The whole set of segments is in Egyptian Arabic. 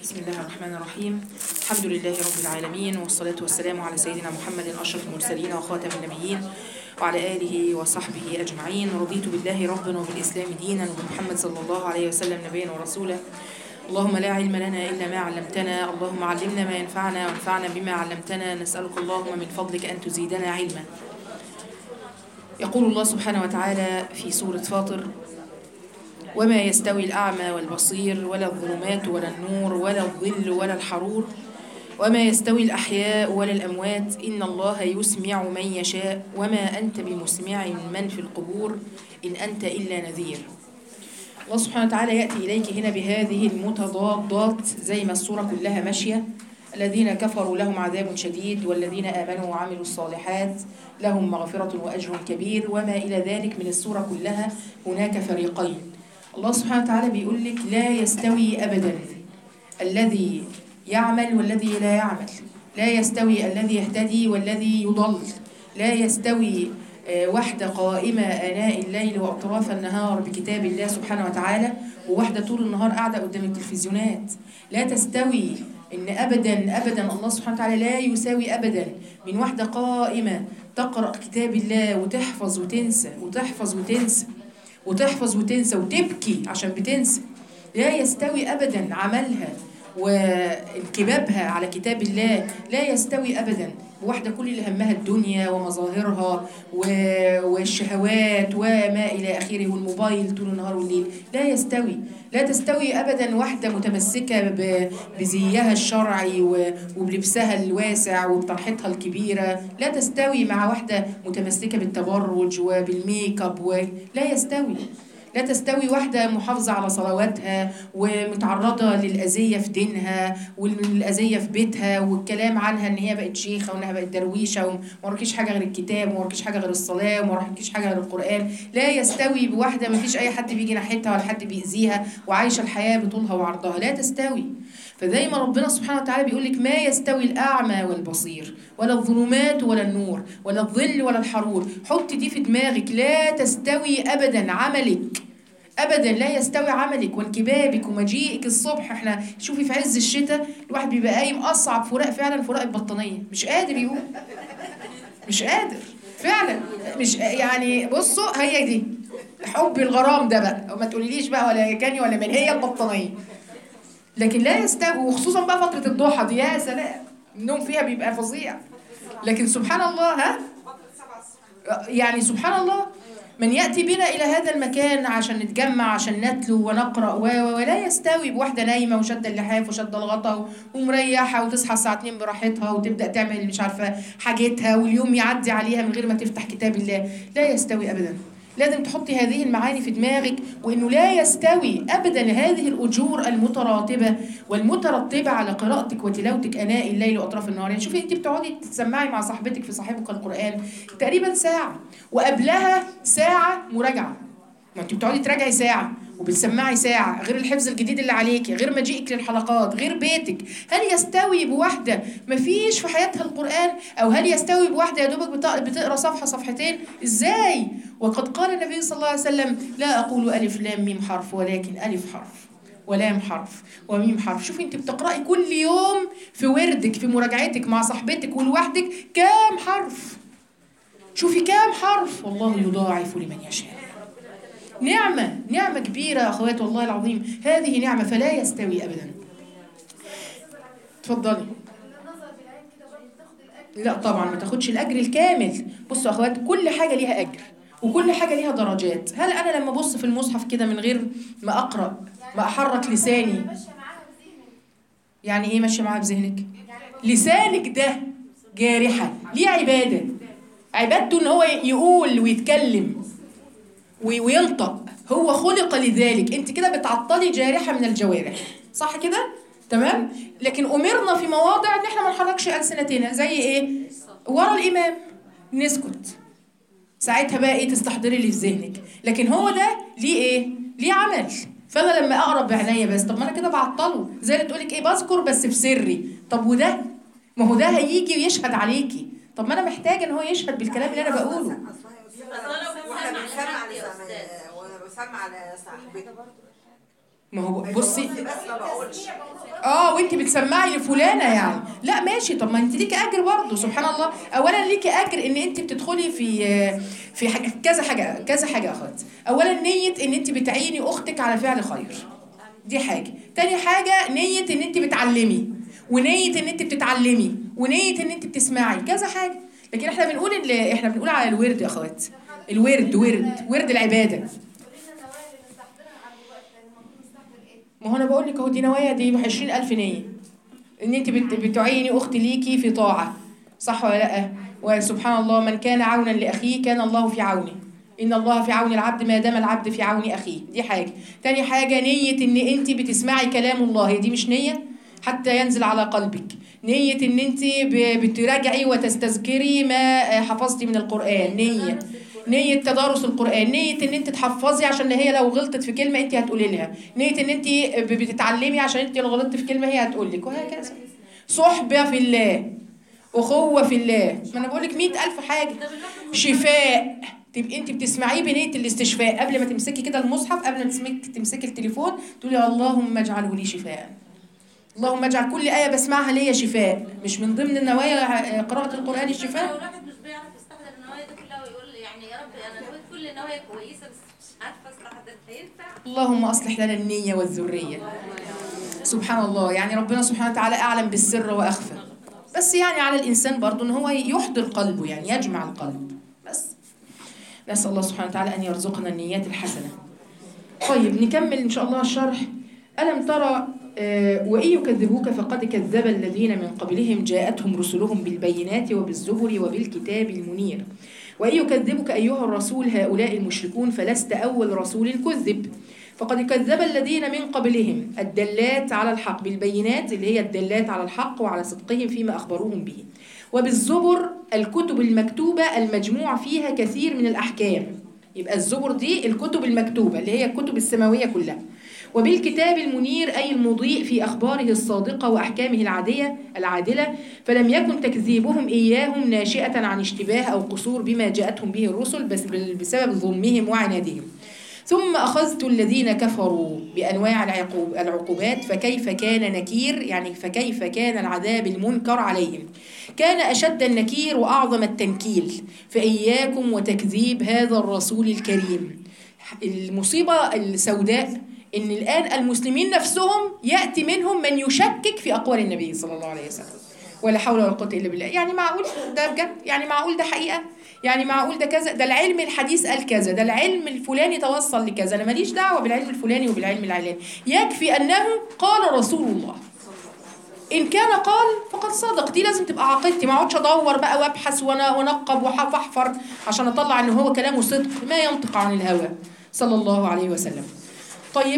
بسم الله الرحمن الرحيم الحمد لله رب العالمين والصلاة والسلام على سيدنا محمد أشرف المرسلين وخاتم النبيين وعلى آله وصحبه أجمعين رضيت بالله ربا وبالإسلام دينا وبمحمد صلى الله عليه وسلم نبيا ورسولا اللهم لا علم لنا إلا ما علمتنا اللهم علمنا ما ينفعنا وانفعنا بما علمتنا نسألك اللهم من فضلك أن تزيدنا علما يقول الله سبحانه وتعالى في سورة فاطر وما يستوي الأعمى والبصير ولا الظلمات ولا النور ولا الظل ولا الحرور وما يستوي الأحياء ولا الأموات إن الله يسمع من يشاء وما أنت بمسمع من في القبور إن أنت إلا نذير الله سبحانه وتعالى يأتي إليك هنا بهذه المتضادات زي ما الصورة كلها ماشية الذين كفروا لهم عذاب شديد والذين آمنوا وعملوا الصالحات لهم مغفرة وأجر كبير وما إلى ذلك من الصورة كلها هناك فريقين الله سبحانه وتعالى بيقول لك لا يستوي أبدا الذي يعمل والذي لا يعمل لا يستوي الذي يهتدي والذي يضل لا يستوي آه، واحدة قائمة آناء الليل وأطراف النهار بكتاب الله سبحانه وتعالى وواحدة طول النهار قاعدة قدام التلفزيونات لا تستوي إن أبدا أبدا الله سبحانه وتعالى لا يساوي أبدا من واحدة قائمة تقرأ كتاب الله وتحفظ وتنسى وتحفظ وتنسى وتحفظ وتنسى وتبكي عشان بتنسى لا يستوي أبدا عملها وانكبابها على كتاب الله لا يستوي أبدا واحدة كل اللي همها الدنيا ومظاهرها و- والشهوات وما إلى آخره والموبايل طول النهار والليل لا يستوي لا تستوي أبدا واحدة متمسكة ب- بزيها الشرعي و- وبلبسها الواسع وبطرحتها الكبيرة لا تستوي مع واحدة متمسكة بالتبرج وبالميك اب و... لا يستوي لا تستوي واحدة محافظة على صلواتها ومتعرضة للأذية في دينها والأذية في بيتها والكلام عنها إن هي بقت شيخة وإنها بقت درويشة وما وراكيش حاجة غير الكتاب وما وراكيش حاجة غير الصلاة وما وراكيش حاجة غير القرآن لا يستوي بواحدة ما فيش أي حد بيجي ناحيتها ولا حد بيأذيها وعايشة الحياة بطولها وعرضها لا تستوي فدايما ربنا سبحانه وتعالى بيقول لك ما يستوي الأعمى والبصير ولا الظلمات ولا النور ولا الظل ولا الحرور حط دي في دماغك لا تستوي أبدا عملك ابدا لا يستوي عملك وانكبابك ومجيئك الصبح احنا شوفي في عز الشتاء الواحد بيبقى قايم اصعب فراق فعلا فراق البطانيه مش قادر يقوم مش قادر فعلا مش يعني بصوا هي دي حب الغرام ده بقى وما تقوليليش بقى ولا كاني ولا من هي البطانيه لكن لا يستوي وخصوصا بقى فتره الضحى دي يا سلام النوم فيها بيبقى فظيع لكن سبحان الله ها يعني سبحان الله من يأتي بنا إلى هذا المكان عشان نتجمع عشان نتلو ونقرأ و و- ولا يستوي بواحدة نايمة وشادة اللحاف وشادة الغطا ومريحة وتصحى الساعة 2 براحتها وتبدأ تعمل مش عارفة حاجتها واليوم يعدي عليها من غير ما تفتح كتاب الله لا يستوي أبدا لازم تحطي هذه المعاني في دماغك وانه لا يستوي ابدا هذه الاجور المتراتبه والمترتبه على قراءتك وتلاوتك اناء الليل واطراف النهار يعني شوفي انت بتقعدي تسمعي مع صاحبتك في صاحبك القران تقريبا ساعه وقبلها ساعه مراجعه ما انت بتقعدي تراجعي ساعه وبتسمعي ساعة غير الحفظ الجديد اللي عليكي غير مجيئك للحلقات غير بيتك هل يستوي بواحدة مفيش في حياتها القرآن أو هل يستوي بواحدة يا دوبك بتق- بتقرأ صفحة صفحتين إزاي وقد قال النبي صلى الله عليه وسلم لا أقول ألف لام ميم حرف ولكن ألف حرف ولام حرف وميم حرف شوفي انت بتقرأي كل يوم في وردك في مراجعتك مع صاحبتك ولوحدك كام حرف شوفي كام حرف والله يضاعف لمن يشاء نعمة نعمة كبيرة يا أخوات والله العظيم هذه نعمة فلا يستوي أبدا اتفضلي لا طبعا ما تاخدش الأجر الكامل بصوا يا أخوات كل حاجة ليها أجر وكل حاجة ليها درجات هل أنا لما أبص في المصحف كده من غير ما أقرأ ما أحرك لساني يعني إيه ماشية معاها بذهنك لسانك ده جارحة ليه عبادة عبادته إن هو يقول ويتكلم وي- وينطق هو خلق لذلك انت كده بتعطلي جارحه من الجوارح صح كده تمام لكن امرنا في مواضع ان احنا ما نحركش السنتنا زي ايه ورا الامام نسكت ساعتها بقى ايه تستحضري اللي في ذهنك لكن هو ده ليه ايه ليه عمل فانا لما اقرب بعينيا بس طب ما انا كده بعطله زي اللي تقولك ايه بذكر بس في سري طب وده ما هو ده هيجي ويشهد عليكي طب ما انا محتاجه ان هو يشهد بالكلام اللي انا بقوله واحنا بنسمع على وانا بسمع على صاحبتي ما هو بصي بس ما بقولش اه وانت بتسمعي لفلانه يعني لا ماشي طب ما انت ليكي اجر برضه سبحان الله اولا ليكي اجر ان انت بتدخلي في في حاجة كذا حاجه كذا حاجه اخوات اولا نيه ان انت بتعيني اختك على فعل خير دي حاجه تاني حاجه نيه ان انت بتعلمي ونيه ان انت بتتعلمي ونيه ان انت بتسمعي كذا حاجه لكن احنا بنقول ال- احنا بنقول على الورد يا اخوات الورد ورد ورد العباده ما هو انا بقول لك اهو دي نوايا دي ب 20000 نيه ان انت بت- بتعيني اخت ليكي في طاعه صح ولا لا وسبحان الله من كان عونا لاخيه كان الله في عونه ان الله في عون العبد ما دام العبد في عون اخيه دي حاجه تاني حاجه نيه ان انت بتسمعي كلام الله دي مش نيه حتى ينزل على قلبك نية ان انت ب- بتراجعي وتستذكري ما آه، حفظتي من القرآن نية نية تدارس القرآن نية ان انت تحفظي عشان هي لو غلطت في كلمة انت هتقولي لها نية ان انت ب- بتتعلمي عشان انت لو غلطت في كلمة هي هتقول لك وهكذا صحبة في الله أخوة في الله ما أنا بقول لك مئة ألف حاجة شفاء تبقي أنت بتسمعيه بنية الاستشفاء قبل ما تمسكي كده المصحف قبل ما تمسكي تمسكي التليفون تقولي اللهم اجعله لي شفاء اللهم اجعل كل آية بسمعها ليا شفاء مش من ضمن النوايا قراءة القرآن الشفاء لو الواحد مش بيعرف يستحضر النوايا دي كلها ويقول يعني يا رب انا نويت كل النوايا كويسه بس مش عارفه استحضر هينفع اللهم أصلح لنا النية والذرية سبحان الله يعني ربنا سبحانه وتعالى أعلم بالسر وأخفى بس يعني على الإنسان برضه إن هو يحضر قلبه يعني يجمع القلب بس نسأل الله سبحانه وتعالى أن يرزقنا النيات الحسنة طيب نكمل إن شاء الله الشرح ألم ترى آه، وإن يكذبوك فقد كذب الذين من قبلهم جاءتهم رسلهم بالبينات وبالزبر وبالكتاب المنير وإن يكذبك أيها الرسول هؤلاء المشركون فلست أول رسول كذب فقد كذب الذين من قبلهم الدلات على الحق بالبينات اللي هي الدلات على الحق وعلى صدقهم فيما أخبروهم به وبالزبر الكتب المكتوبة المجموع فيها كثير من الأحكام يبقى الزبر دي الكتب المكتوبة اللي هي الكتب السماوية كلها وبالكتاب المنير أي المضيء في أخباره الصادقة وأحكامه العادية العادلة فلم يكن تكذيبهم إياهم ناشئة عن اشتباه أو قصور بما جاءتهم به الرسل بس بسبب ظلمهم وعنادهم ثم أخذت الذين كفروا بأنواع العقوب العقوبات فكيف كان نكير يعني فكيف كان العذاب المنكر عليهم كان أشد النكير وأعظم التنكيل فإياكم وتكذيب هذا الرسول الكريم المصيبة السوداء إن الآن المسلمين نفسهم يأتي منهم من يشكك في أقوال النبي صلى الله عليه وسلم ولا حول ولا قوة إلا بالله يعني معقول ده بجد يعني معقول ده حقيقة يعني معقول ده كذا ده العلم الحديث قال كذا ده العلم الفلاني توصل لكذا انا ماليش دعوه بالعلم الفلاني وبالعلم العلاني يكفي انه قال رسول الله ان كان قال فقد صدق دي لازم تبقى عقيدتي ما اقعدش ادور بقى وابحث وانا وانقب واحفر عشان اطلع ان هو كلامه صدق ما ينطق عن الهوى صلى الله عليه وسلم طيب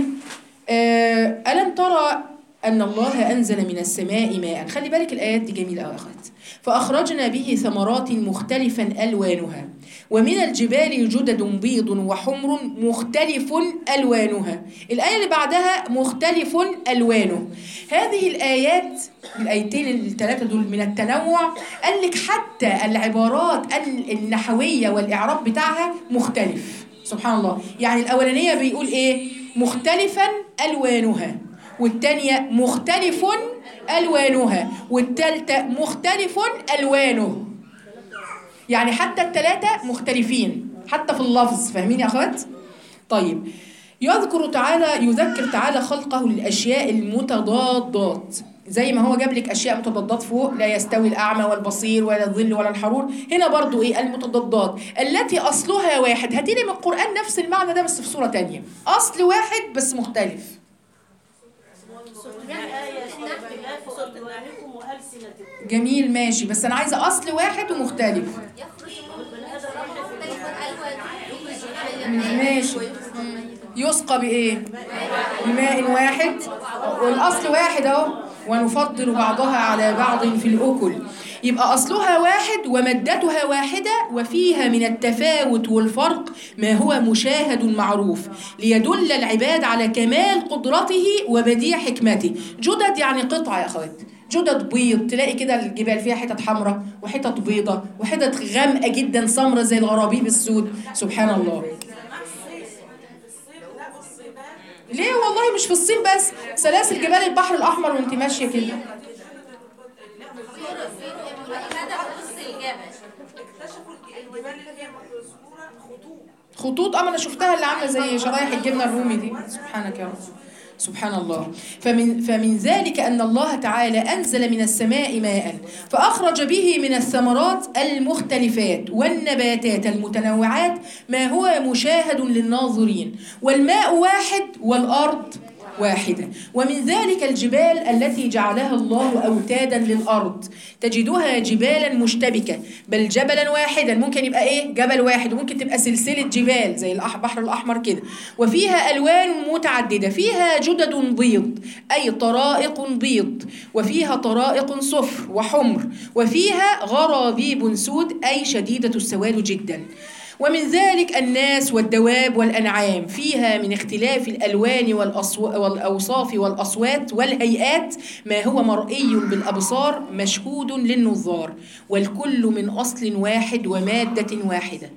آه الم ترى ان الله انزل من السماء ماء خلي بالك الايات دي جميله قوي يا اخوات فأخرجنا به ثمرات مختلفا ألوانها ومن الجبال جدد بيض وحمر مختلف ألوانها الآية اللي بعدها مختلف ألوانه هذه الآيات الآيتين الثلاثة دول من التنوع قال لك حتى العبارات النحوية والإعراب بتاعها مختلف سبحان الله يعني الأولانية بيقول إيه مختلفا ألوانها والتانية مختلف ألوانها والتالتة مختلف ألوانه يعني حتى التلاتة مختلفين حتى في اللفظ فاهمين يا أخوات؟ طيب يذكر تعالى يذكر تعالى خلقه للأشياء المتضادات زي ما هو جاب لك أشياء متضادات فوق لا يستوي الأعمى والبصير ولا الظل ولا الحرور هنا برضو إيه المتضادات التي أصلها واحد هاتيلي من القرآن نفس المعنى ده بس في صورة تانية أصل واحد بس مختلف جميل ماشي بس انا عايزه اصل واحد ومختلف ماشي يسقى بايه بماء واحد والاصل واحد اهو ونفضل بعضها على بعض في الاكل يبقى اصلها واحد ومادتها واحده وفيها من التفاوت والفرق ما هو مشاهد معروف ليدل العباد على كمال قدرته وبديع حكمته جدد يعني قطعه يا اخوات جدد بيض تلاقي كده الجبال فيها حتت حمراء وحتت بيضة وحتت غامقة جدا سمرة زي الغرابيب السود سبحان الله ليه والله مش في الصين بس سلاسل جبال البحر الاحمر وانت ماشيه كده هذا نص الجبل اكتشفوا الجبال اللي هي مصوره خطوط خطوط اما انا شفتها اللي عامله زي شرايح الجبنه الرومي دي سبحانك يا رب سبحان الله فمن فمن ذلك ان الله تعالى انزل من السماء ماء فاخرج به من الثمرات المختلفات والنباتات المتنوعات ما هو مشاهد للناظرين والماء واحد والارض واحدة ومن ذلك الجبال التي جعلها الله أوتادا للأرض تجدها جبالا مشتبكة بل جبلا واحدا ممكن يبقى إيه جبل واحد وممكن تبقى سلسلة جبال زي البحر الأحمر كده وفيها ألوان متعددة فيها جدد بيض أي طرائق بيض وفيها طرائق صفر وحمر وفيها غرابيب سود أي شديدة السواد جدا ومن ذلك الناس والدواب والأنعام فيها من اختلاف الألوان والأصو... والأوصاف والأصوات والهيئات ما هو مرئي بالأبصار مشهود للنظار والكل من أصل واحد ومادة واحدة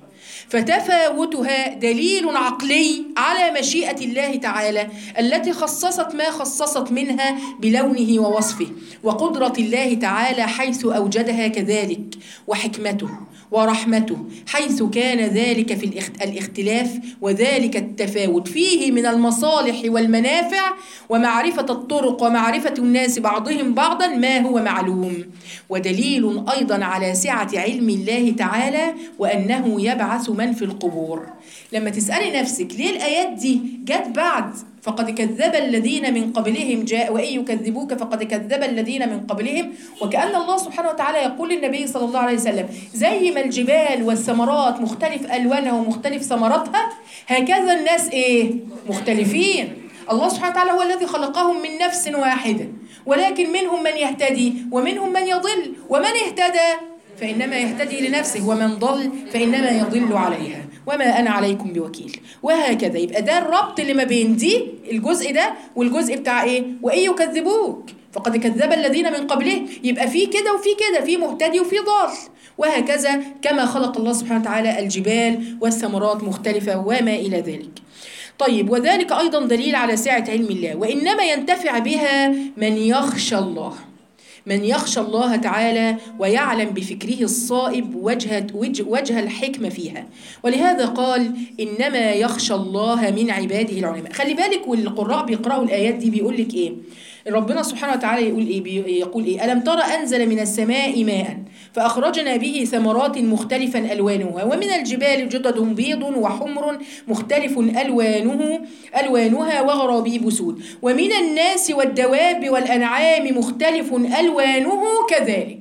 فتفاوتها دليل عقلي على مشيئة الله تعالى التي خصصت ما خصصت منها بلونه ووصفه وقدرة الله تعالى حيث أوجدها كذلك وحكمته ورحمته حيث كان ذلك في الاخت- الاختلاف وذلك التفاوت فيه من المصالح والمنافع ومعرفة الطرق ومعرفة الناس بعضهم بعضا ما هو معلوم ودليل أيضا على سعة علم الله تعالى وأنه يبعث من في القبور لما تسألي نفسك ليه الآيات دي جت بعد فقد كذب الذين من قبلهم جاء وإن يكذبوك فقد كذب الذين من قبلهم وكأن الله سبحانه وتعالى يقول للنبي صلى الله عليه وسلم زي ما الجبال والثمرات مختلف ألوانها ومختلف ثمراتها هكذا الناس إيه مختلفين الله سبحانه وتعالى هو الذي خلقهم من نفس واحدة ولكن منهم من يهتدي ومنهم من يضل ومن اهتدى فإنما يهتدي لنفسه ومن ضل فإنما يضل عليها وما أنا عليكم بوكيل وهكذا يبقى ده الربط اللي ما بين دي الجزء ده والجزء بتاع إيه وإن يكذبوك فقد كذب الذين من قبله يبقى في كده وفي كده في مهتدي وفي ضال وهكذا كما خلق الله سبحانه وتعالى الجبال والثمرات مختلفة وما إلى ذلك طيب وذلك أيضا دليل على سعة علم الله وإنما ينتفع بها من يخشى الله من يخشى الله تعالى ويعلم بفكره الصائب وجه, وجه, وجه الحكمة فيها ولهذا قال إنما يخشى الله من عباده العلماء خلي بالك والقراء بيقرأوا الآيات دي بيقول لك إيه ربنا سبحانه وتعالى يقول إيه بي- يقول إيه ألم ترى أنزل من السماء ماء فأخرجنا به ثمرات مختلفا ألوانها ومن الجبال جدد بيض وحمر مختلف ألوانه ألوانها وغرابيب سود ومن الناس والدواب والأنعام مختلف ألوانه كذلك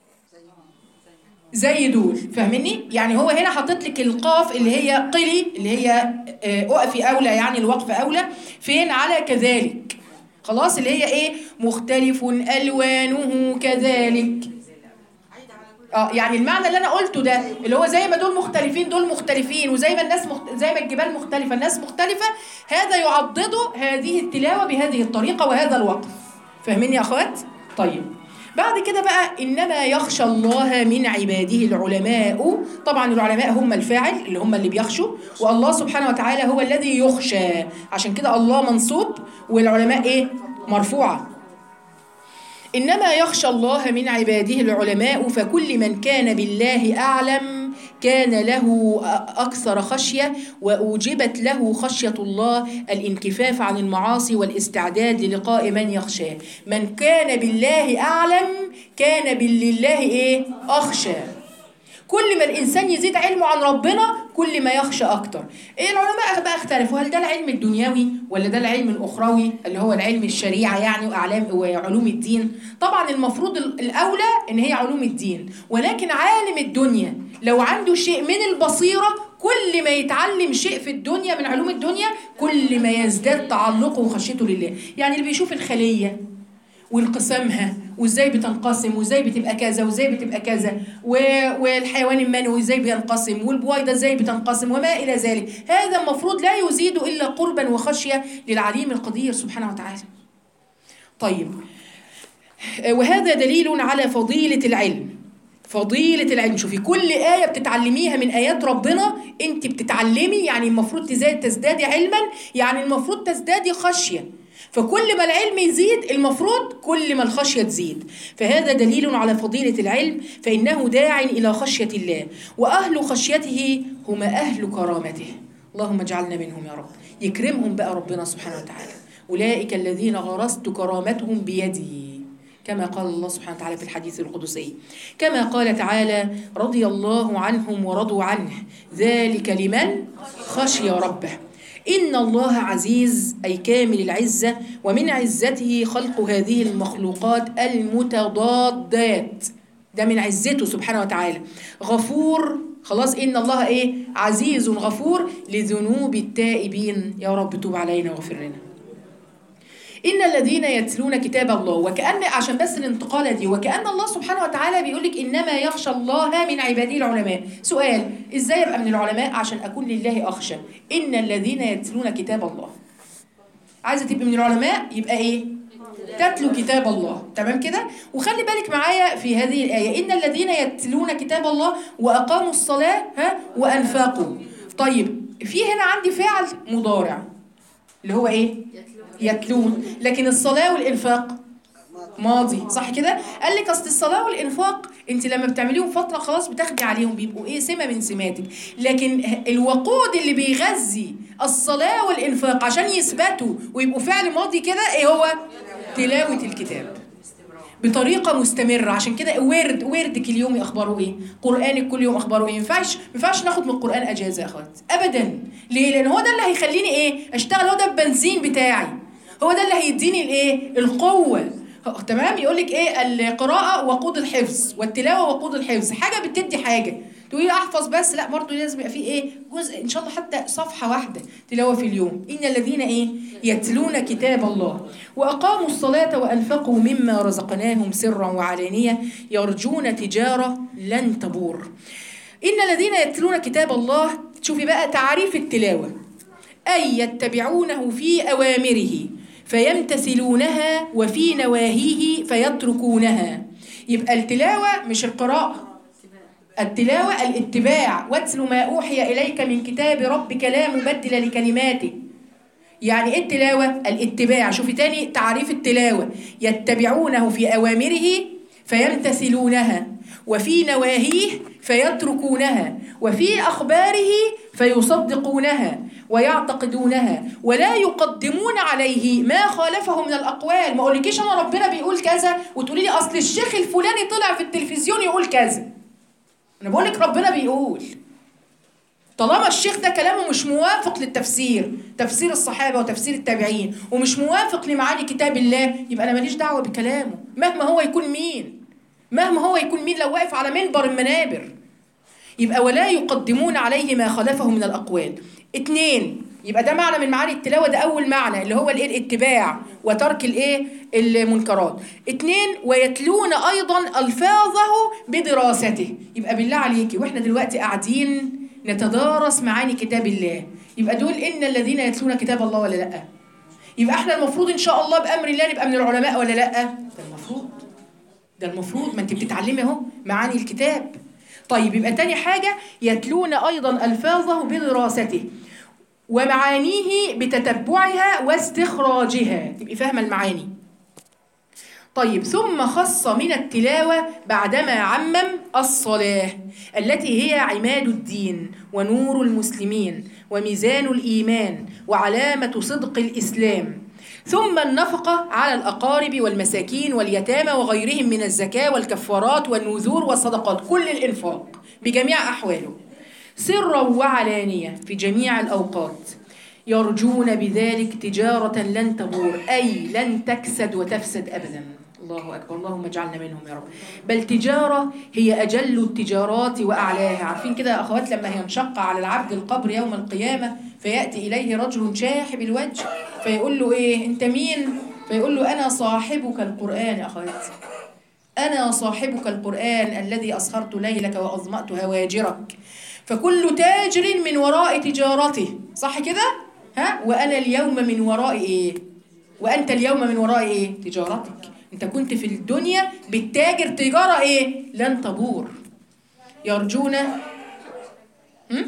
زي دول فاهمني يعني هو هنا حاطط لك القاف اللي هي قلي اللي هي آه، اقفي اولى يعني الوقف اولى فين على كذلك خلاص اللي هي ايه مختلف الوانه كذلك اه يعني المعنى اللي انا قلته ده اللي هو زي ما دول مختلفين دول مختلفين وزي ما الناس مخت... زي ما الجبال مختلفه الناس مختلفه هذا يعضد هذه التلاوه بهذه الطريقه وهذا الوقف فاهمين يا اخوات طيب بعد كده بقى انما يخشى الله من عباده العلماء طبعا العلماء هم الفاعل اللي هم اللي بيخشوا والله سبحانه وتعالى هو الذي يخشى عشان كده الله منصوب والعلماء ايه مرفوعه إنما يخشى الله من عباده العلماء فكل من كان بالله أعلم كان له أكثر خشية وأوجبت له خشية الله الانكفاف عن المعاصي والاستعداد للقاء من يخشاه من كان بالله أعلم كان بالله إيه أخشى كل ما الانسان يزيد علمه عن ربنا كل ما يخشى اكتر ايه العلماء بقى اختلفوا هل ده العلم الدنيوي ولا ده العلم الاخروي اللي هو العلم الشريعه يعني واعلام وعلوم الدين طبعا المفروض ال- الاولى ان هي علوم الدين ولكن عالم الدنيا لو عنده شيء من البصيره كل ما يتعلم شيء في الدنيا من علوم الدنيا كل ما يزداد تعلقه وخشيته لله يعني اللي بيشوف الخليه وانقسامها وازاي بتنقسم وازاي بتبقى كذا وازاي بتبقى كذا و- والحيوان المنوي ازاي بينقسم والبويضه ازاي بتنقسم وما الى ذلك هذا المفروض لا يزيد الا قربا وخشيه للعليم القدير سبحانه وتعالى طيب وهذا دليل على فضيله العلم فضيلة العلم شوفي كل آية بتتعلميها من آيات ربنا أنت بتتعلمي يعني المفروض تزداد تزدادي علما يعني المفروض تزدادي خشية فكل ما العلم يزيد المفروض كل ما الخشية تزيد فهذا دليل على فضيلة العلم فإنه داع إلى خشية الله وأهل خشيته هم أهل كرامته اللهم اجعلنا منهم يا رب يكرمهم بقى ربنا سبحانه وتعالى أولئك الذين غرست كرامتهم بيدي كما قال الله سبحانه وتعالى في الحديث القدسي كما قال تعالى رضي الله عنهم ورضوا عنه ذلك لمن خشي ربه إن الله عزيز أي كامل العزة ومن عزته خلق هذه المخلوقات المتضادات ده من عزته سبحانه وتعالى غفور خلاص إن الله إيه عزيز غفور لذنوب التائبين يا رب توب علينا واغفر لنا إن الذين يتلون كتاب الله وكأن عشان بس الانتقالة دي وكأن الله سبحانه وتعالى بيقول لك إنما يخشى الله من عباده العلماء سؤال إزاي أبقى من العلماء عشان أكون لله أخشى إن الذين يتلون كتاب الله عايزة تبقى من العلماء يبقى إيه تتلو كتاب الله تمام كده وخلي بالك معايا في هذه الآية إن الذين يتلون كتاب الله وأقاموا الصلاة ها وأنفقوا طيب في هنا عندي فعل مضارع اللي هو إيه يتلون لكن الصلاة والإنفاق ماضي صح كده قال لك اصل الصلاه والانفاق انت لما بتعمليهم فتره خلاص بتاخدي عليهم بيبقوا ايه سمه من سماتك لكن الوقود اللي بيغذي الصلاه والانفاق عشان يثبتوا ويبقوا فعل ماضي كده ايه هو تلاوه الكتاب بطريقه مستمره عشان كده ورد وردك اليومي اخباره ايه قرانك كل يوم اخباره ايه ما ينفعش ما ينفعش ناخد من القران اجازه يا اخوات ابدا ليه لان هو ده اللي هيخليني ايه اشتغل هو ده البنزين بتاعي هو ده اللي هيديني الايه القوه تمام يقول لك ايه القراءه وقود الحفظ والتلاوه وقود الحفظ حاجه بتدي حاجه تقولي احفظ بس لا برضه لازم يبقى في ايه جزء ان شاء الله حتى صفحه واحده تلاوه في اليوم ان الذين ايه يتلون كتاب الله واقاموا الصلاه وانفقوا مما رزقناهم سرا وعلانيه يرجون تجاره لن تبور ان الذين يتلون كتاب الله شوفي بقى تعريف التلاوه اي يتبعونه في اوامره فيمتثلونها وفي نواهيه فيتركونها يبقى التلاوة مش القراءة التلاوة الاتباع واتل ما أوحي إليك من كتاب ربك لا مبدل لكلماته يعني ايه التلاوة؟ الاتباع شوفي تاني تعريف التلاوة يتبعونه في أوامره فيمتثلونها وفي نواهيه فيتركونها وفي أخباره فيصدقونها ويعتقدونها ولا يقدمون عليه ما خالفه من الأقوال ما أقولكيش أنا ربنا بيقول كذا وتقولي لي أصل الشيخ الفلاني طلع في التلفزيون يقول كذا أنا بقولك ربنا بيقول طالما الشيخ ده كلامه مش موافق للتفسير تفسير الصحابة وتفسير التابعين ومش موافق لمعاني كتاب الله يبقى أنا ماليش دعوة بكلامه مهما هو يكون مين مهما هو يكون مين لو واقف على منبر المنابر يبقى ولا يقدمون عليه ما خالفه من الأقوال اتنين يبقى ده معنى من معاني التلاوة ده أول معنى اللي هو الايه الاتباع وترك الايه المنكرات اتنين ويتلون أيضا ألفاظه بدراسته يبقى بالله عليكي واحنا دلوقتي قاعدين نتدارس معاني كتاب الله يبقى دول إن الذين يتلون كتاب الله ولا لأ يبقى احنا المفروض إن شاء الله بأمر الله نبقى من العلماء ولا لأ ده المفروض ده المفروض ما انت بتتعلمي اهو معاني الكتاب طيب يبقى تاني حاجة يتلون أيضا ألفاظه بدراسته ومعانيه بتتبعها واستخراجها تبقي فاهمة المعاني طيب ثم خص من التلاوة بعدما عمم الصلاة التي هي عماد الدين ونور المسلمين وميزان الإيمان وعلامة صدق الإسلام ثم النفقة على الأقارب والمساكين واليتامى وغيرهم من الزكاة والكفارات والنذور والصدقات كل الإنفاق بجميع أحواله سرا وعلانية في جميع الأوقات يرجون بذلك تجارة لن تبور أي لن تكسد وتفسد أبدا الله أكبر اللهم اجعلنا منهم يا رب بل تجارة هي أجل التجارات وأعلاها عارفين كده يا أخوات لما ينشق على العبد القبر يوم القيامة فيأتي إليه رجل شاحب الوجه فيقول له إيه أنت مين فيقول له أنا صاحبك القرآن يا أخوات أنا صاحبك القرآن الذي أسهرت ليلك وأظمأت هواجرك فكل تاجر من وراء تجارته صح كده ها وأنا اليوم من وراء إيه وأنت اليوم من وراء إيه تجارتك أنت كنت في الدنيا بالتاجر تجارة إيه لن تبور يرجون هم؟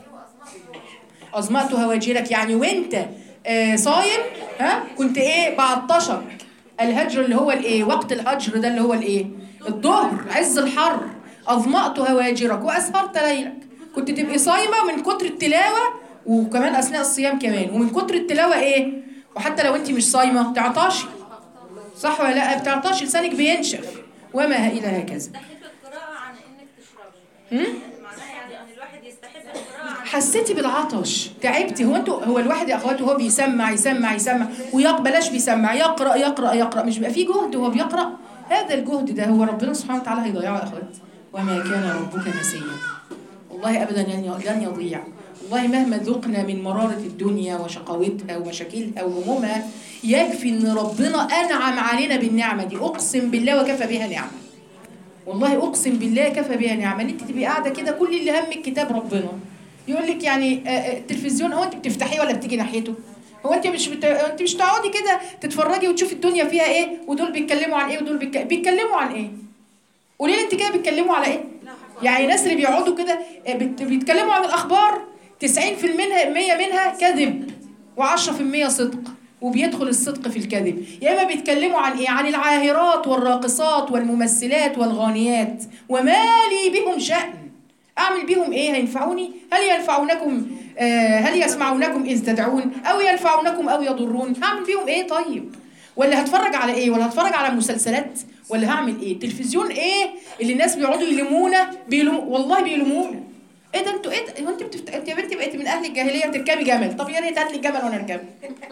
أظمأت هواجرك يعني وانت آه صايم ها كنت ايه بعطشك الهجر اللي هو الايه وقت الهجر ده اللي هو الايه الظهر عز الحر أظمأت هواجرك وأسهرت ليلك كنت تبقي صايمة من كتر التلاوة وكمان أثناء الصيام كمان ومن كتر التلاوة ايه وحتى لو انت مش صايمة تعطشي صح ولا لا بتعطشي لسانك بينشف وما إلى هكذا تستحب القراءة عن انك تشربي هم؟ معناها يعني ان الواحد يستحب القراءة عن حسيتي بالعطش تعبتي هو انتوا هو الواحد يا اخواتي هو بيسمع يسمع يسمع ويق بلاش بيسمع يقرا يقرا يقرا مش بيبقى فيه جهد وهو بيقرا هذا الجهد ده هو ربنا سبحانه وتعالى هيضيعه يا اخواتي وما كان ربك نسيا والله ابدا لن لن يضيع والله مهما ذقنا من مرارة الدنيا وشقاوتها ومشاكلها وهمومها يكفي ان ربنا انعم علينا بالنعمة دي اقسم بالله وكفى بها نعمة والله اقسم بالله كفى بها نعمه ان انت تبقي قاعده كده كل اللي همك كتاب ربنا يقول لك يعني آه، آه، التلفزيون هو انت بتفتحيه ولا بتيجي ناحيته هو انت مش بت... انت مش تقعدي كده تتفرجي وتشوفي الدنيا فيها ايه ودول بيتكلموا عن ايه ودول بيك... بيتكلموا عن ايه قولي لي انت كده بيتكلموا على ايه يعني الناس اللي بيقعدوا كده آه، بت... بيتكلموا عن الاخبار 90% منها 100 منها كذب و10% صدق وبيدخل الصدق في الكذب يا اما بيتكلموا عن ايه عن العاهرات والراقصات والممثلات والغانيات وما لي بهم شأن اعمل بيهم ايه هينفعوني هل ينفعونكم آه هل يسمعونكم اذ تدعون او ينفعونكم او يضرون هعمل بيهم ايه طيب ولا هتفرج على ايه ولا هتفرج على مسلسلات ولا هعمل ايه التلفزيون ايه اللي الناس بيقعدوا يلمونا بيلم والله بيلمونا ايه ده انتوا ايه ده؟ هو انت بتفت... انت يا بنتي بقيتي من اهل الجاهليه تركبي جمل طب يا ريت هات لي الجمل وانا اركبه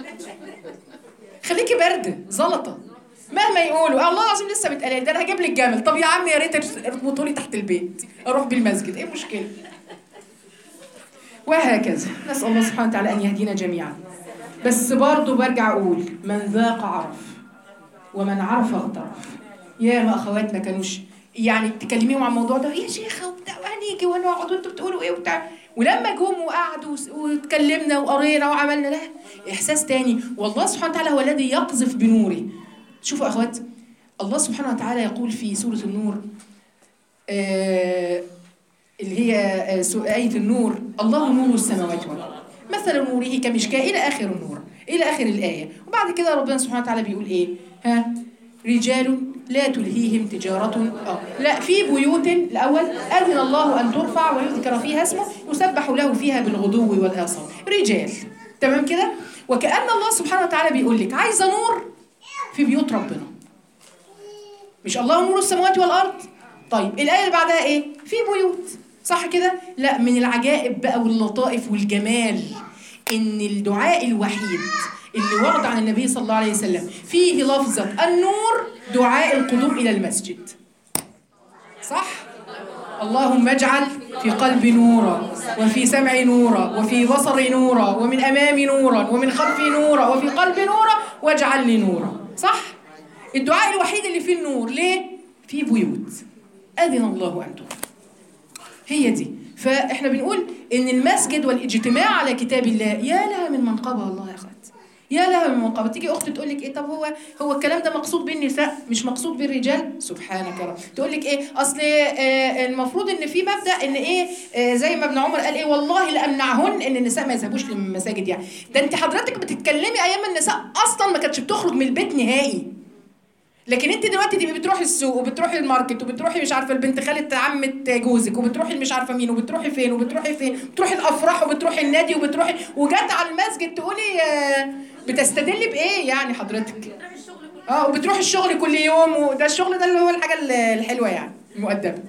خليكي برد زلطه مهما يقولوا آه، الله العظيم لسه بتقلق ده انا هجيب لك جمل طب يا عم يا ريت اربطوا لي تحت البيت اروح بالمسجد ايه المشكله وهكذا نسال الله سبحانه وتعالى ان يهدينا جميعا بس برضه برجع اقول من ذاق عرف ومن عرف اغترف يا ما اخوات ما كانوش يعني تكلميهم عن الموضوع ده يا شيخه وبتاع وهنيجي وهنقعد وانتوا بتقولوا ايه وبتاع ولما جم وقعدوا وس- واتكلمنا وقرينا وعملنا لا احساس تاني والله سبحانه وتعالى هو الذي يقذف بنوره شوفوا يا اخوات الله سبحانه وتعالى يقول في سوره النور آه اللي هي آه، سو- آية النور الله نور السماوات والأرض مثل نوره كمشكاة إلى آخر النور إلى آخر الآية وبعد كده ربنا سبحانه وتعالى بيقول إيه ها رجال لا تلهيهم تجارة آه لا في بيوت الأول أذن الله أن ترفع ويذكر فيها اسمه يسبح له فيها بالغدو والآصال رجال تمام كده وكأن الله سبحانه وتعالى بيقول لك عايزة نور في بيوت ربنا مش الله نور السماوات والارض طيب الايه اللي بعدها ايه في بيوت صح كده لا من العجائب بقى واللطائف والجمال ان الدعاء الوحيد اللي ورد عن النبي صلى الله عليه وسلم فيه لفظه النور دعاء القدوم الى المسجد صح اللهم اجعل في قلبي نورا وفي سمعي نورا وفي بصري نورا ومن امامي نورا ومن خلفي نورا وفي قلبي نورا واجعل لي نورا صح الدعاء الوحيد اللي فيه النور ليه في بيوت اذن الله ان ترفع هي دي فاحنا بنقول ان المسجد والاجتماع على كتاب الله يا لها من منقبه والله يا اخوات يا لها من منقبه تيجي اخت تقول لك ايه طب هو هو الكلام ده مقصود بالنساء مش مقصود بالرجال سبحانك يا رب تقول لك ايه اصل آه المفروض ان في مبدا ان ايه آه زي ما ابن عمر قال ايه والله لامنعهن ان النساء ما يذهبوش للمساجد يعني ده انت حضرتك بتتكلمي ايام النساء اصلا ما كانتش بتخرج من البيت نهائي لكن انت دلوقتي تبقي بتروحي السوق وبتروحي الماركت وبتروحي مش عارفه البنت خاله عمه جوزك وبتروحي مش عارفه مين وبتروحي فين وبتروحي فين بتروحي الافراح وبتروحي النادي وبتروحي وجت على المسجد تقولي آه، بتستدلي بايه يعني حضرتك تروح الشغل كله اه وبتروحي الشغل كل يوم وده الشغل ده اللي هو الحاجه ال- الحلوه يعني المؤدبه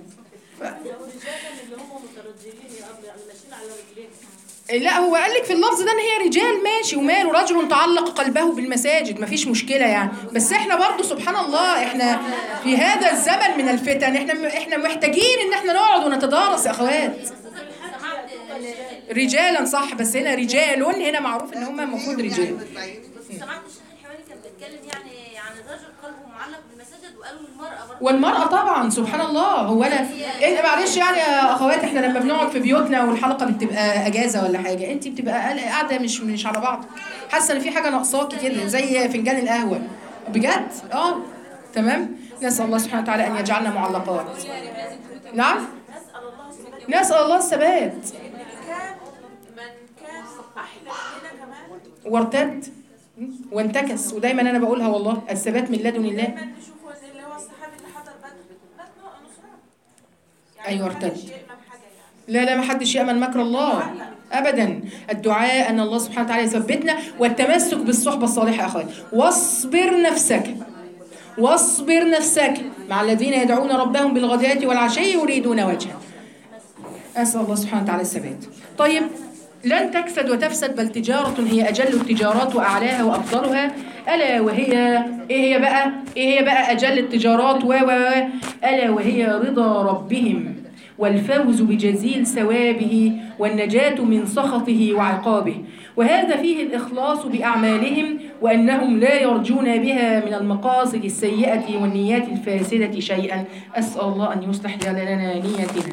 لا هو قال لك في اللفظ ده ان هي رجال ماشي وماله رجل تعلق قلبه بالمساجد مفيش مشكله يعني بس احنا برضو سبحان الله احنا في هذا الزمن من الفتن احنا احنا محتاجين ان احنا نقعد ونتدارس يا اخوات سمعت رجالا صح بس هنا رجال هنا معروف ان هم المفروض رجال سمعت الشيخ الحوالي كان بيتكلم يعني عن الرجل قلبه معلق بالمساجد وقالوا المرأة برضه والمرأة طبعا سبحان الله هو انا انت معلش يعني يا اخوات احنا لما بنقعد في بيوتنا والحلقة بتبقى اجازة ولا حاجة انت بتبقى قاعدة مش مش على بعض حاسة ان في حاجة ناقصاكي كده زي فنجان القهوة بجد اه تمام نسأل الله سبحانه وتعالى ان يجعلنا معلقات نعم نسأل الله نسأل الله الثبات كان من كان احلى مننا كمان وارتد وانتكس ودايما انا بقولها والله الثبات من لدن الله دايما نشوفه ان اللي هو الصحابي اللي حضر بدر مات نصران أيوة، محدش ارتد. يأمن حاجه يعني لا لا ما حدش يأمن مكر الله أبدا الدعاء أن الله سبحانه وتعالى يثبتنا والتمسك بالصحبة الصالحة يا أخوات واصبر نفسك واصبر نفسك مع الذين يدعون ربهم بالغداة والعشي يريدون وجهه أسأل الله سبحانه وتعالى الثبات طيب لن تكسد وتفسد بل تجارة هي أجل التجارات وأعلاها وأفضلها ألا وهي إيه هي بقى إيه هي بقى أجل التجارات و و و ألا وهي رضا ربهم والفوز بجزيل ثوابه والنجاة من سخطه وعقابه وهذا فيه الإخلاص بأعمالهم وأنهم لا يرجون بها من المقاصد السيئة والنيات الفاسدة شيئا أسأل الله أن يصلح لنا نيتنا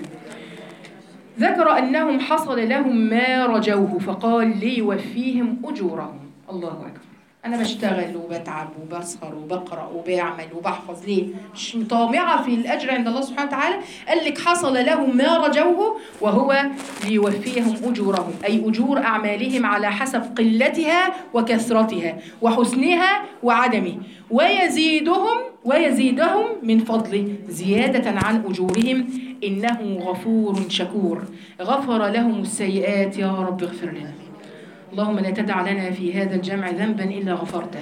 ذكر أنهم حصل لهم ما رجوه فقال ليوفيهم أجورهم الله أكبر أنا بشتغل وبتعب وبسهر وبقرأ وبعمل وبحفظ ليه؟ مش طامعة في الأجر عند الله سبحانه وتعالى قال لك حصل لهم ما رجوه وهو ليوفيهم أجورهم أي أجور أعمالهم على حسب قلتها وكثرتها وحسنها وعدمه ويزيدهم ويزيدهم من فضله زيادة عن أجورهم إنه غفور شكور غفر لهم السيئات يا رب اغفر لنا اللهم لا تدع لنا في هذا الجمع ذنبا إلا غفرته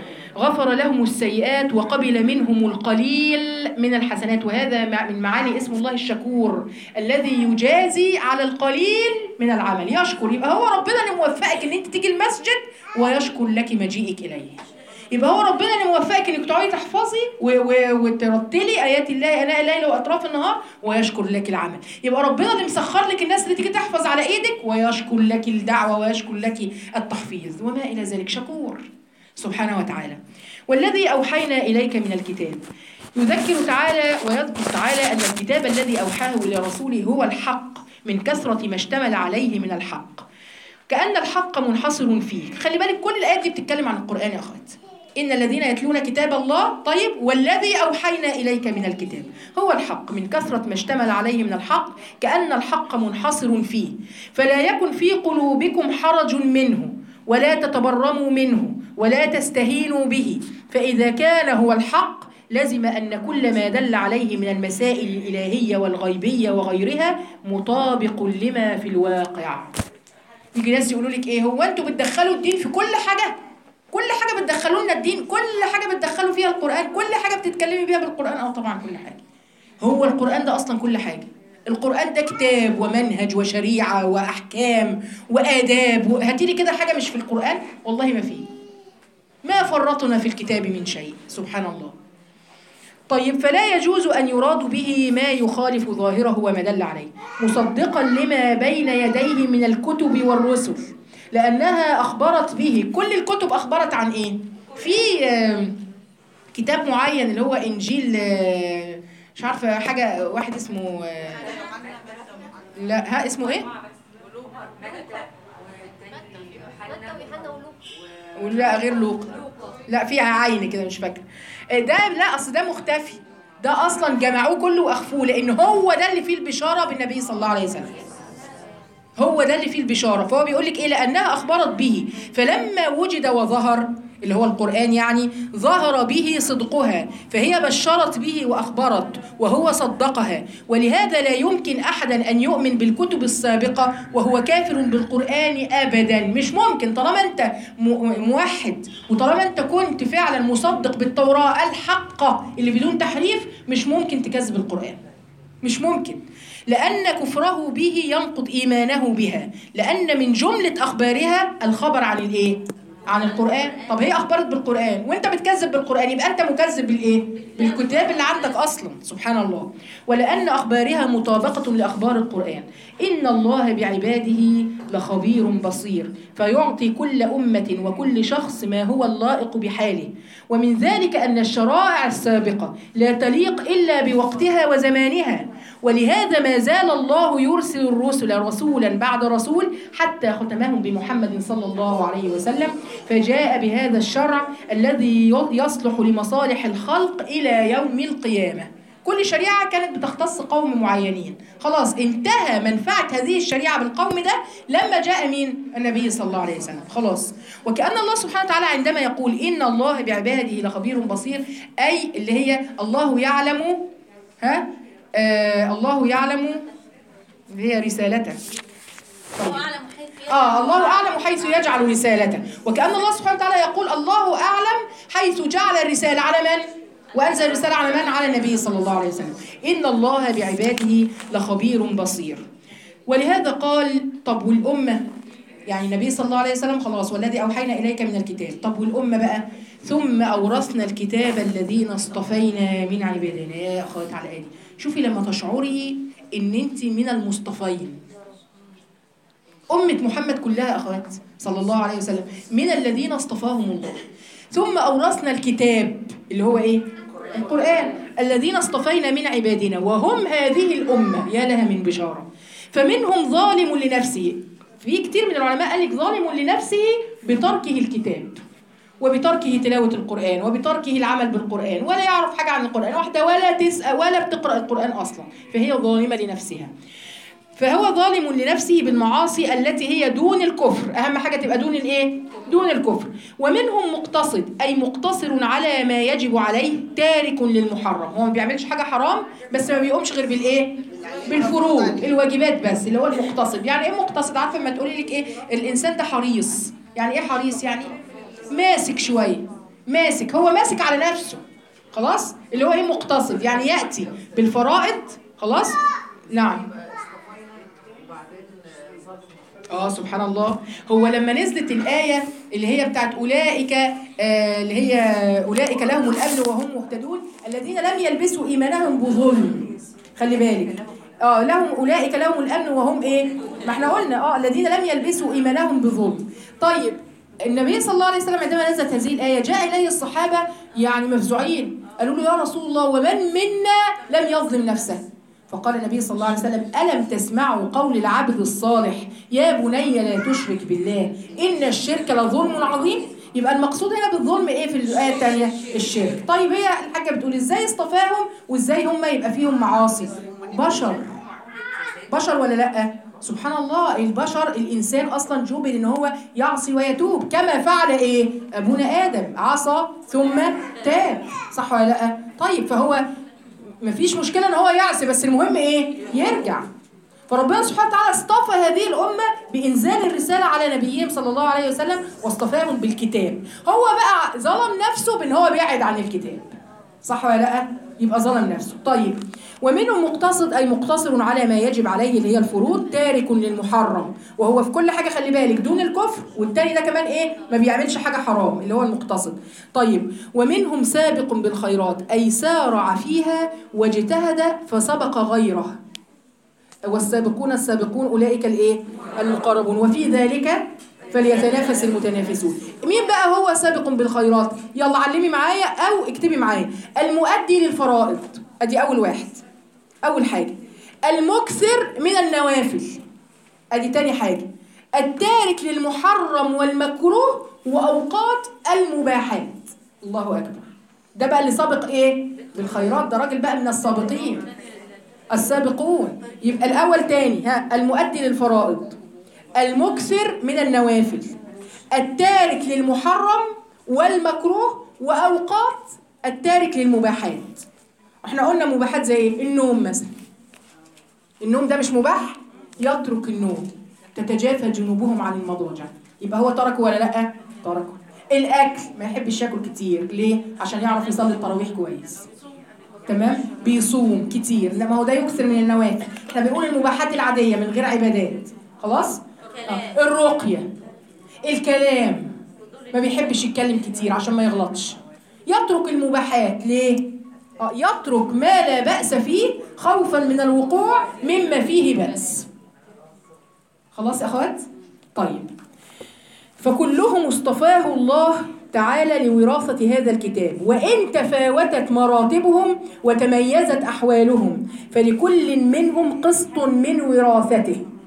غفر لهم السيئات وقبل منهم القليل من الحسنات وهذا مع- من معاني اسم الله الشكور الذي يجازي على القليل من العمل يشكر يبقى هو ربنا اللي موفقك ان انت تيجي المسجد ويشكر لك مجيئك اليه يبقى هو ربنا اللي موفقك انك تقعدي تحفظي و- و- وترتلي ايات الله اناء الليل واطراف النهار ويشكر لك العمل يبقى ربنا اللي مسخر لك الناس اللي تيجي تحفظ على ايدك ويشكر لك الدعوه ويشكر لك التحفيظ وما الى ذلك شكور سبحانه وتعالى والذي اوحينا اليك من الكتاب يذكر تعالى ويذكر تعالى ان الكتاب الذي اوحاه الى رسوله هو الحق من كثره ما اشتمل عليه من الحق كأن الحق منحصر فيه خلي بالك كل الآيات دي بتتكلم عن القرآن يا أخوات إن الذين يتلون كتاب الله طيب والذي أوحينا إليك من الكتاب هو الحق من كثرة ما اشتمل عليه من الحق كأن الحق منحصر فيه فلا يكن في قلوبكم حرج منه ولا تتبرموا منه ولا تستهينوا به فإذا كان هو الحق لزم أن كل ما دل عليه من المسائل الإلهية والغيبية وغيرها مطابق لما في الواقع يجي ناس يقولوا لك ايه هو انتوا بتدخلوا الدين في كل حاجه كل حاجه بتدخلوا لنا الدين كل حاجه بتدخلوا فيها القران كل حاجه بتتكلمي بيها بالقران اه طبعا كل حاجه هو القران ده اصلا كل حاجه القران ده كتاب ومنهج وشريعه واحكام واداب و- هاتي لي كده حاجه مش في القران والله ما في ما فرطنا في الكتاب من شيء سبحان الله طيب فلا يجوز أن يراد به ما يخالف ظاهره وما دل عليه مصدقا لما بين يديه من الكتب والرسل لأنها أخبرت به كل الكتب أخبرت عن إيه؟ في آم، كتاب معين اللي هو إنجيل آه، مش عارفة حاجة واحد اسمه آه، لا ها اسمه إيه؟ ولا غير لوقا لا فيها عين كده مش فاكره آه، ده لا اصل ده مختفي ده اصلا جمعوه كله واخفوه لان هو ده اللي فيه البشاره بالنبي صلى الله عليه وسلم هو ده اللي فيه البشاره فهو بيقول لك ايه لانها اخبرت به فلما وجد وظهر اللي هو القرآن يعني ظهر به صدقها فهي بشرت به وأخبرت وهو صدقها ولهذا لا يمكن أحدا أن يؤمن بالكتب السابقة وهو كافر بالقرآن أبدا مش ممكن طالما أنت م- موحد وطالما أنت كنت فعلا مصدق بالتوراة الحقة اللي بدون تحريف مش ممكن تكذب القرآن مش ممكن لأن كفره به ينقض إيمانه بها لأن من جملة أخبارها الخبر عن الإيه؟ عن القرآن طب هي أخبرت بالقرآن وأنت بتكذب بالقرآن يبقى أنت مكذب بالإيه؟ بالكتاب اللي عندك أصلا سبحان الله ولأن أخبارها مطابقة لأخبار القرآن إن الله بعباده لخبير بصير فيعطي كل أمة وكل شخص ما هو اللائق بحاله ومن ذلك أن الشرائع السابقة لا تليق إلا بوقتها وزمانها ولهذا ما زال الله يرسل الرسل رسولا بعد رسول حتى ختمهم بمحمد صلى الله عليه وسلم فجاء بهذا الشرع الذي يصلح لمصالح الخلق إلى يوم القيامة كل شريعة كانت بتختص قوم معينين خلاص انتهى منفعة هذه الشريعة بالقوم ده لما جاء مين النبي صلى الله عليه وسلم خلاص وكأن الله سبحانه وتعالى عندما يقول إن الله بعباده لخبير بصير أي اللي هي الله يعلم ها آه الله يعلم هي رسالته هو اعلم حيث آه الله أعلم حيث يجعل رسالته وكأن الله سبحانه وتعالى يقول الله أعلم حيث جعل الرسالة على من؟ وأنزل الرسالة على من؟ على النبي صلى الله عليه وسلم إن الله بعباده لخبير بصير ولهذا قال طب والأمة يعني النبي صلى الله عليه وسلم خلاص والذي أوحينا إليك من الكتاب طب والأمة بقى ثم أورثنا الكتاب الذين اصطفينا من عبادنا يا أخوات على الآية شوفي لما تشعري إن أنت من المصطفين أمة محمد كلها أخوات صلى الله عليه وسلم من الذين اصطفاهم الله ثم أورثنا الكتاب اللي هو إيه؟ القرآن الذين اصطفينا من عبادنا وهم هذه الأمة يا لها من بشارة فمنهم ظالم لنفسه في كتير من العلماء قال لك ظالم لنفسه بتركه الكتاب وبتركه تلاوة القرآن وبتركه العمل بالقرآن ولا يعرف حاجة عن القرآن واحدة ولا تسأل ولا بتقرأ القرآن أصلا فهي ظالمة لنفسها فهو ظالم لنفسه بالمعاصي التي هي دون الكفر اهم حاجه تبقى دون الايه دون الكفر ومنهم مقتصد اي مقتصر على ما يجب عليه تارك للمحرم هو ما بيعملش حاجه حرام بس ما بيقومش غير بالايه بالفروض الواجبات بس اللي هو المقتصد يعني ايه مقتصد عارفه لما تقولي لك ايه الانسان ده حريص يعني ايه حريص يعني ماسك شويه ماسك هو ماسك على نفسه خلاص اللي هو ايه مقتصد يعني ياتي بالفرائض خلاص نعم اه سبحان الله هو لما نزلت الآية اللي هي بتاعت أولئك آه اللي هي أولئك لهم الأمن وهم مهتدون الذين لم يلبسوا إيمانهم بظلم خلي بالك اه لهم أولئك لهم الأمن وهم إيه ما احنا قلنا اه الذين لم يلبسوا إيمانهم بظلم طيب النبي صلى الله عليه وسلم عندما نزلت هذه الآية جاء إليه الصحابة يعني مفزوعين قالوا له يا رسول الله ومن منا لم يظلم نفسه فقال النبي صلى الله عليه وسلم ألم تسمعوا قول العبد الصالح يا بني لا تشرك بالله إن الشرك لظلم عظيم يبقى المقصود هنا بالظلم ايه في الآية الثانية الشرك طيب هي الحاجة بتقول ازاي اصطفاهم وازاي هم يبقى فيهم معاصي بشر بشر ولا لا سبحان الله البشر الإنسان أصلا جبل إن هو يعصي ويتوب كما فعل إيه أبونا آدم عصى ثم تاب صح ولا لا طيب فهو مفيش مشكلة ان هو يعصي بس المهم ايه يرجع فربنا سبحانه وتعالى اصطفى هذه الأمة بإنزال الرسالة على نبيهم صلى الله عليه وسلم واصطفاهم بالكتاب هو بقى ظلم نفسه بأن هو بيعد عن الكتاب صح ولا لا؟ يبقى ظلم نفسه طيب ومنهم مقتصد أي مقتصر على ما يجب عليه اللي هي الفروض تارك للمحرم وهو في كل حاجة خلي بالك دون الكفر والتاني ده كمان إيه ما بيعملش حاجة حرام اللي هو المقتصد طيب ومنهم سابق بالخيرات أي سارع فيها واجتهد فسبق غيره والسابقون السابقون أولئك الإيه المقربون وفي ذلك فليتنافس المتنافسون مين بقى هو سابق بالخيرات يلا علمي معايا او اكتبي معايا المؤدي للفرائض ادي اول واحد اول حاجه المكثر من النوافل ادي تاني حاجه التارك للمحرم والمكروه واوقات المباحات الله اكبر ده بقى اللي سابق ايه بالخيرات ده راجل بقى من السابقين السابقون يبقى الاول تاني ها المؤدي للفرائض المكثر من النوافل التارك للمحرم والمكروه وأوقات التارك للمباحات احنا قلنا مباحات زي ايه؟ النوم مثلا النوم ده مش مباح يترك النوم تتجافى جنوبهم عن المضاجع يبقى هو تركه ولا لا تركه الاكل ما يحبش ياكل كتير ليه عشان يعرف يصلي التراويح كويس تمام بيصوم كتير لما هو ده يكثر من النوافل احنا بنقول المباحات العاديه من غير عبادات خلاص آه. الرقية الكلام ما بيحبش يتكلم كتير عشان ما يغلطش يترك المباحات ليه؟ آه يترك ما لا بأس فيه خوفا من الوقوع مما فيه بأس خلاص يا أخوات؟ طيب فكلهم اصطفاه الله تعالى لوراثة هذا الكتاب وإن تفاوتت مراتبهم وتميزت أحوالهم فلكل منهم قسط من وراثته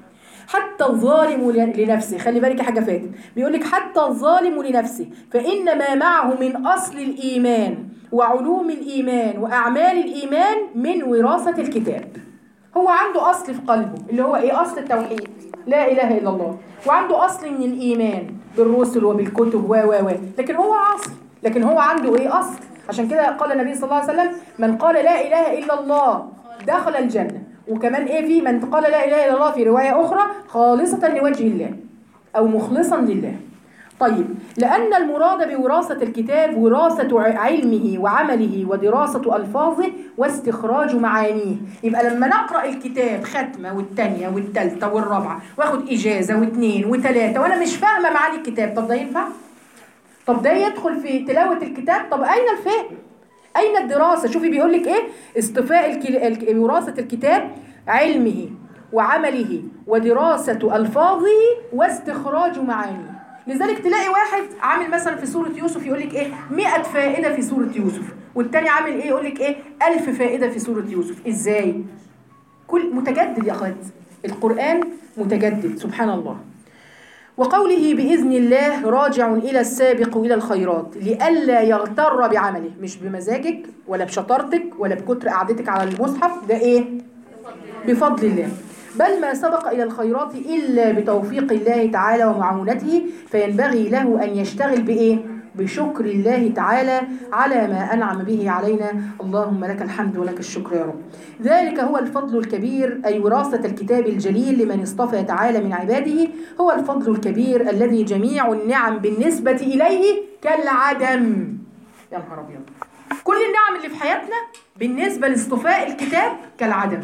حتى الظالم ل- لنفسه خلي بالك يا حاجه فاتن بيقول لك حتى الظالم لنفسه فان ما معه من اصل الايمان وعلوم الايمان واعمال الايمان من وراثه الكتاب هو عنده اصل في قلبه اللي هو ايه اصل التوحيد لا اله الا الله وعنده اصل من الايمان بالرسل وبالكتب و و و لكن هو اصل لكن هو عنده ايه اصل عشان كده قال النبي صلى الله عليه وسلم من قال لا اله الا الله دخل الجنه وكمان ايه في من قال لا اله الا الله في روايه اخرى خالصه لوجه الله او مخلصا لله طيب لأن المراد بوراثة الكتاب وراثة ع- علمه وعمله ودراسة ألفاظه واستخراج معانيه يبقى لما نقرأ الكتاب ختمة والتانية والتالتة والرابعة واخد إجازة واثنين وثلاثة وأنا مش فاهمة معاني الكتاب طب ده ينفع؟ طب ده يدخل في تلاوة الكتاب طب أين الفهم؟ أين الدراسة؟ شوفي بيقول لك إيه؟ اصطفاء الك... الك... وراثة الكتاب علمه وعمله ودراسة ألفاظه واستخراج معانيه لذلك تلاقي واحد عامل مثلا في سورة يوسف يقول لك إيه 100 فائدة في سورة يوسف والتاني عامل إيه يقول لك إيه 1000 فائدة في سورة يوسف إزاي؟ كل متجدد يا أخوات القرآن متجدد سبحان الله وقوله بإذن الله راجع إلى السابق إلى الخيرات لئلا يغتر بعمله مش بمزاجك ولا بشطارتك ولا بكتر قعدتك على المصحف ده إيه؟ بفضل الله بل ما سبق إلى الخيرات إلا بتوفيق الله تعالى ومعونته فينبغي له أن يشتغل بإيه؟ بشكر الله تعالى على ما أنعم به علينا اللهم لك الحمد ولك الشكر يا رب ذلك هو الفضل الكبير أي وراثة الكتاب الجليل لمن اصطفى تعالى من عباده هو الفضل الكبير الذي جميع النعم بالنسبة إليه كالعدم يا نهار أبيض كل النعم اللي في حياتنا بالنسبة لاصطفاء الكتاب كالعدم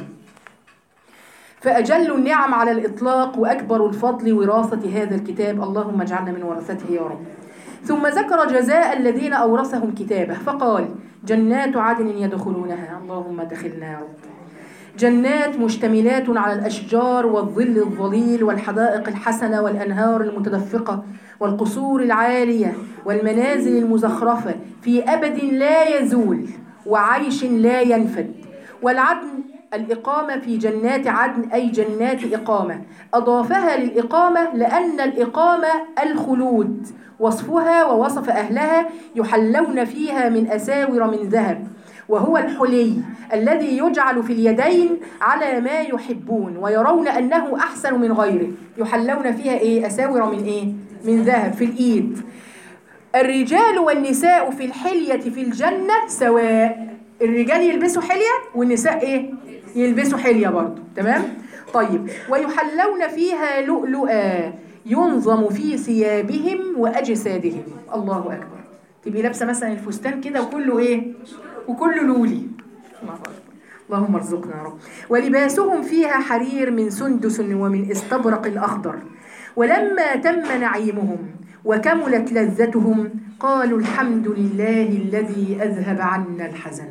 فأجل النعم على الإطلاق وأكبر الفضل وراثة هذا الكتاب اللهم اجعلنا من ورثته يا رب ثم ذكر جزاء الذين أورثهم كتابه فقال جنات عدن يدخلونها اللهم دخلنا يا رب جنات مشتملات على الأشجار والظل الظليل والحدائق الحسنة والأنهار المتدفقة والقصور العالية والمنازل المزخرفة في أبد لا يزول وعيش لا ينفد والعدن الإقامة في جنات عدن أي جنات إقامة أضافها للإقامة لأن الإقامة الخلود وصفها ووصف أهلها يحلون فيها من أساور من ذهب وهو الحلي الذي يجعل في اليدين على ما يحبون ويرون أنه أحسن من غيره يحلون فيها إيه أساور من إيه من ذهب في الإيد الرجال والنساء في الحلية في الجنة سواء الرجال يلبسوا حلية والنساء إيه يلبسوا حلية برضو تمام طيب ويحلون فيها لؤلؤا ينظم في ثيابهم وأجسادهم الله أكبر تبقي لابسة مثلا الفستان كده وكله إيه وكله لولي الله أكبر اللهم ارزقنا يا رب ولباسهم فيها حرير من سندس ومن استبرق أخضر ولما تم نعيمهم وكملت لذتهم قالوا الحمد لله الذي أذهب عنا الحزن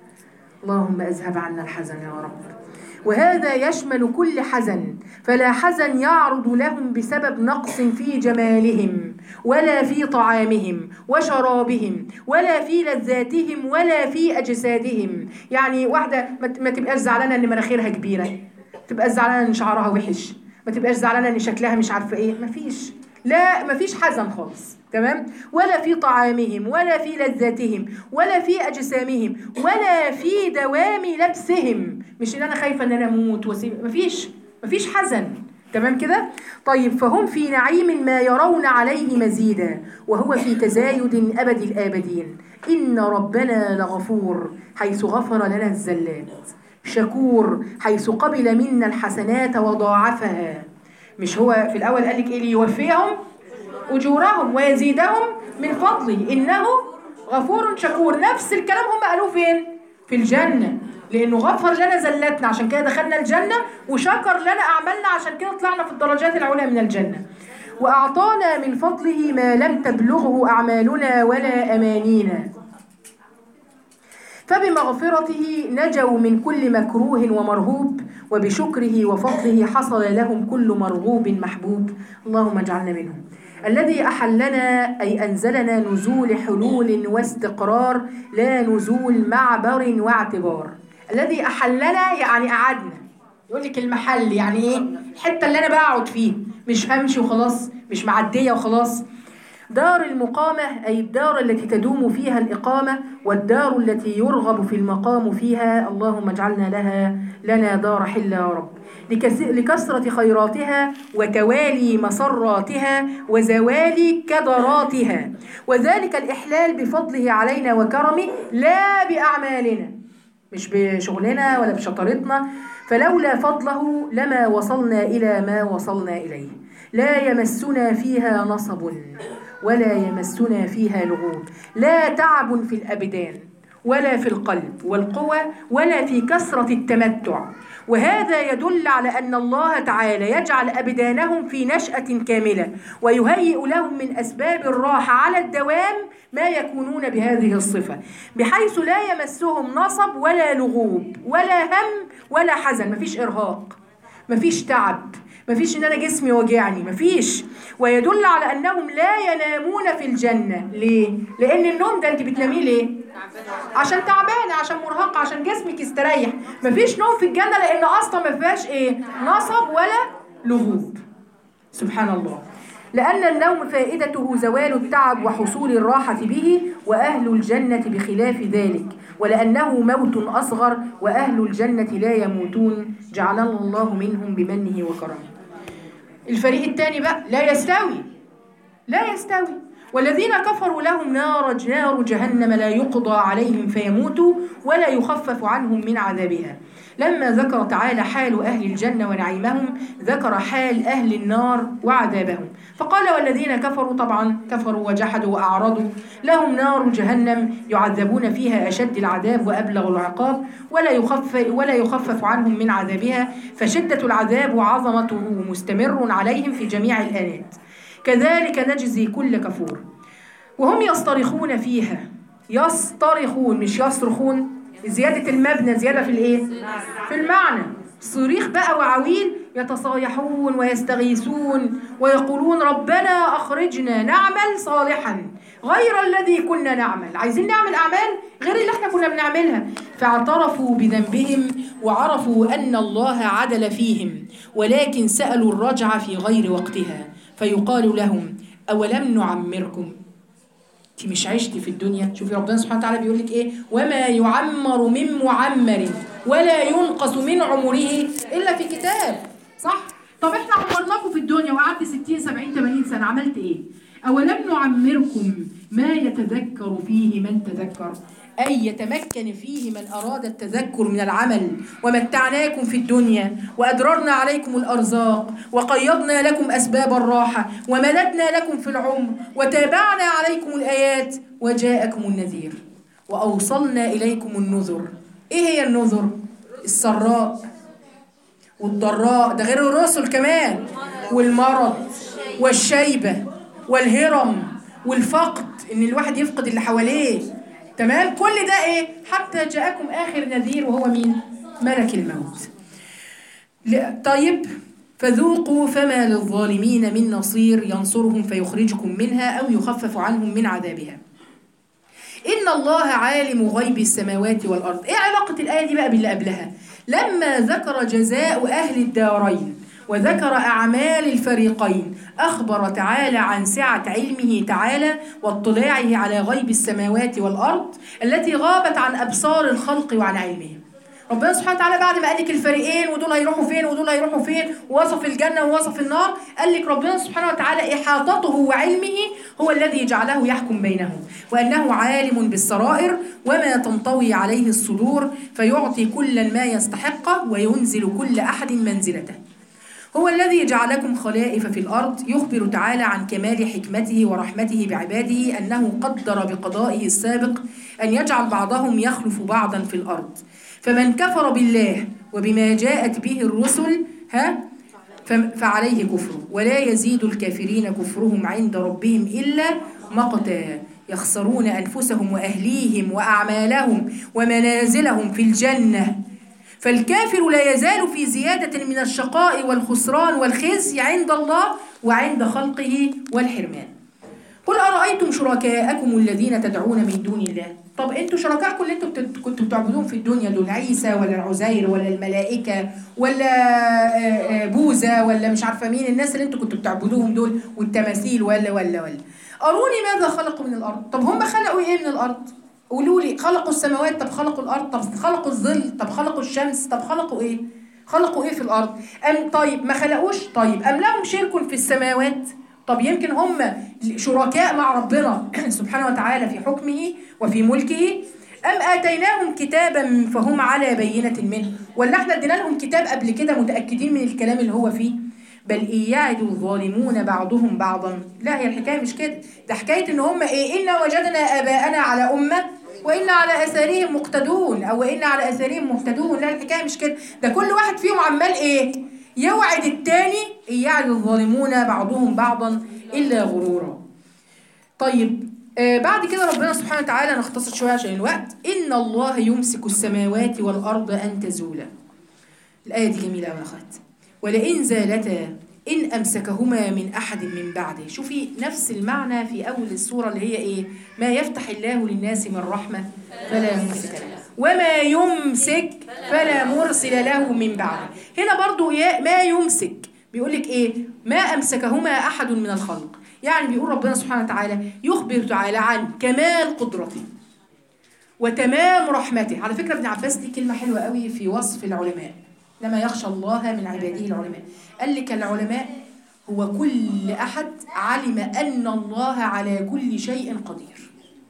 اللهم أذهب عنا الحزن يا رب وهذا يشمل كل حزن فلا حزن يعرض لهم بسبب نقص في جمالهم ولا في طعامهم وشرابهم ولا في لذاتهم ولا في أجسادهم يعني واحدة ما ت- ما تبقاش زعلانة إن مناخيرها كبيرة ما تبقاش زعلانة إن شعرها وحش ما تبقاش زعلانة إن شكلها مش عارفة إيه مفيش لا مفيش حزن خالص تمام ولا في طعامهم ولا في لذاتهم ولا في أجسامهم ولا في دوام لبسهم مش إن أنا خايفة إن أنا أموت واسيب مفيش مفيش حزن تمام كده طيب فهم في نعيم ما يرون عليه مزيدا وهو في تزايد أبد الآبدين إن ربنا لغفور حيث غفر لنا الزلات شكور حيث قبل منا الحسنات وضاعفها مش هو في الأول قال لك إيه ليوفيهم أجورهم ويزيدهم من فضله إنه غفور شكور نفس الكلام هم قالوه فين؟ في الجنة لأنه غفر لنا زلاتنا عشان كده دخلنا الجنة وشكر لنا أعمالنا عشان كده طلعنا في الدرجات العلى من الجنة وأعطانا من فضله ما لم تبلغه أعمالنا ولا أمانينا فبمغفرته نجوا من كل مكروه ومرهوب وبشكره وفضله حصل لهم كل مرغوب محبوب اللهم اجعلنا منهم الذي أحلنا أي أنزلنا نزول حلول واستقرار لا نزول معبر واعتبار الذي أحلنا يعني أعدنا يقول لك المحل يعني ايه الحته اللي انا بقعد فيه مش همشي وخلاص مش معديه وخلاص دار المقامة أي الدار التي تدوم فيها الإقامة والدار التي يرغب في المقام فيها اللهم اجعلنا لها لنا دار حل يا رب لكس- لكثرة خيراتها وتوالي مسراتها وزوال كدراتها وذلك الإحلال بفضله علينا وكرمه لا بأعمالنا مش بشغلنا ولا بشطارتنا فلولا فضله لما وصلنا إلى ما وصلنا إليه لا يمسنا فيها نصب ولا يمسنا فيها لغوب لا تعب في الأبدان ولا في القلب والقوى ولا في كثرة التمتع وهذا يدل على أن الله تعالى يجعل أبدانهم في نشأة كاملة ويهيئ لهم من أسباب الراحة على الدوام ما يكونون بهذه الصفة بحيث لا يمسهم نصب ولا لغوب ولا هم ولا حزن مفيش إرهاق مفيش تعب مفيش ان انا جسمي وجعني مفيش ويدل على انهم لا ينامون في الجنه ليه لان النوم ده انت بتناميه ليه عشان تعبانه عشان مرهقه عشان جسمك يستريح مفيش نوم في الجنه لان اصلا ما فيهاش ايه نصب ولا لغوب سبحان الله لأن النوم فائدته زوال التعب وحصول الراحة به وأهل الجنة بخلاف ذلك ولأنه موت أصغر وأهل الجنة لا يموتون جعلنا الله منهم بمنه وكرمه الفريق الثاني بقى لا يستوي لا يستوي والذين كفروا لهم نار نار جهنم لا يقضى عليهم فيموتوا ولا يخفف عنهم من عذابها لما ذكر تعالى حال أهل الجنة ونعيمهم ذكر حال أهل النار وعذابهم فقال والذين كفروا طبعا كفروا وجحدوا وأعرضوا لهم نار جهنم يعذبون فيها أشد العذاب وأبلغ العقاب ولا يخفف, ولا يخفف عنهم من عذابها فشدة العذاب وعظمته مستمر عليهم في جميع الآنات كذلك نجزي كل كفور وهم يصطرخون فيها يصطرخون مش يصرخون زيادة المبنى زيادة في الايه؟ في المعنى صريخ بقى وعويل يتصايحون ويستغيثون ويقولون ربنا أخرجنا نعمل صالحا غير الذي كنا نعمل عايزين نعمل أعمال غير اللي احنا كنا بنعملها فاعترفوا بذنبهم وعرفوا أن الله عدل فيهم ولكن سألوا الرجعة في غير وقتها فيقال لهم أولم نعمركم انت مش عشتي في الدنيا شوفي ربنا سبحانه وتعالى بيقول لك ايه وما يعمر من معمر ولا ينقص من عمره الا في كتاب صح طب احنا عمرناكم في الدنيا وقعدت 60 70 80 سنه عملت ايه اولم نعمركم ما يتذكر فيه من تذكر أي يتمكن فيه من أراد التذكر من العمل ومتعناكم في الدنيا وأدررنا عليكم الأرزاق وقيضنا لكم أسباب الراحة ومددنا لكم في العمر وتابعنا عليكم الآيات وجاءكم النذير وأوصلنا إليكم النذر إيه هي النذر؟ السراء والضراء ده غير الرسل كمان والمرض والشيبة والهرم والفقد إن الواحد يفقد اللي حواليه تمام كل ده ايه حتى جاءكم اخر نذير وهو مين ملك الموت ل- طيب فذوقوا فما للظالمين من نصير ينصرهم فيخرجكم منها او يخفف عنهم من عذابها ان الله عالم غيب السماوات والارض ايه علاقه الايه دي بقى باللي قبلها لما ذكر جزاء اهل الدارين وذكر أعمال الفريقين أخبر تعالى عن سعة علمه تعالى واطلاعه على غيب السماوات والأرض التي غابت عن أبصار الخلق وعن علمهم ربنا سبحانه وتعالى بعد ما قال لك الفريقين ودول هيروحوا فين ودول هيروحوا فين ووصف الجنة ووصف النار قال لك ربنا سبحانه وتعالى إحاطته وعلمه هو الذي جعله يحكم بينهم وأنه عالم بالسرائر وما تنطوي عليه الصدور فيعطي كلا ما يستحقه وينزل كل أحد منزلته هو الذي جعلكم خلائف في الأرض يخبر تعالى عن كمال حكمته ورحمته بعباده أنه قدر بقضائه السابق أن يجعل بعضهم يخلف بعضا في الأرض فمن كفر بالله وبما جاءت به الرسل ها فم- فعليه كفره ولا يزيد الكافرين كفرهم عند ربهم إلا مقتا يخسرون أنفسهم وأهليهم وأعمالهم ومنازلهم في الجنة فالكافر لا يزال في زيادة من الشقاء والخسران والخزي عند الله وعند خلقه والحرمان قل أرأيتم شركاءكم الذين تدعون من دون الله طب انتوا شركائكم اللي انتوا بت- كنتوا بتعبدوهم في الدنيا دول عيسى ولا العزير ولا الملائكه ولا آه، آه، بوذا ولا مش عارفه مين الناس اللي انتوا كنتوا بتعبدوهم دول والتماثيل ولا ولا ولا اروني ماذا خلقوا من الارض طب هم خلقوا ايه من الارض قولوا لي خلقوا السماوات طب خلقوا الارض طب خلقوا الظل طب خلقوا الشمس طب خلقوا ايه خلقوا ايه في الارض ام طيب ما خلقوش طيب ام لهم شرك في السماوات طب يمكن هم شركاء مع ربنا سبحانه وتعالى في حكمه وفي ملكه أم آتيناهم كتابا فهم على بينة منه ولا احنا ادينا لهم كتاب قبل كده متأكدين من الكلام اللي هو فيه بل إن يعد الظالمون بعضهم بعضا لا هي الحكاية مش كده ده حكاية إن هم إيه إنا وجدنا آباءنا على أمة وإن على أثارهم مقتدون أو وإن على أثارهم مهتدون لا الحكاية مش كده ده كل واحد فيهم عمال إيه يوعد التاني إن يعد الظالمون بعضهم بعضا إلا غرورا طيب آه بعد كده ربنا سبحانه وتعالى نختصر شوية عشان الوقت إن الله يمسك السماوات والأرض أن تزولا الآية دي جميلة أوي يا أخوات ولئن زالتا إن أمسكهما من أحد من بعده شوفي نفس المعنى في أول السورة اللي هي إيه ما يفتح الله للناس من رحمة فلا ممسك له وما يمسك فلا مرسل له من بعده هنا برضو يا- ما يمسك بيقول لك إيه ما أمسكهما أحد من الخلق يعني بيقول ربنا سبحانه وتعالى يخبر تعالى عن كمال قدرته وتمام رحمته على فكرة ابن عباس دي كلمة حلوة قوي في وصف العلماء لما يخشى الله من عباده العلماء قال لك العلماء هو كل أحد علم أن الله على كل شيء قدير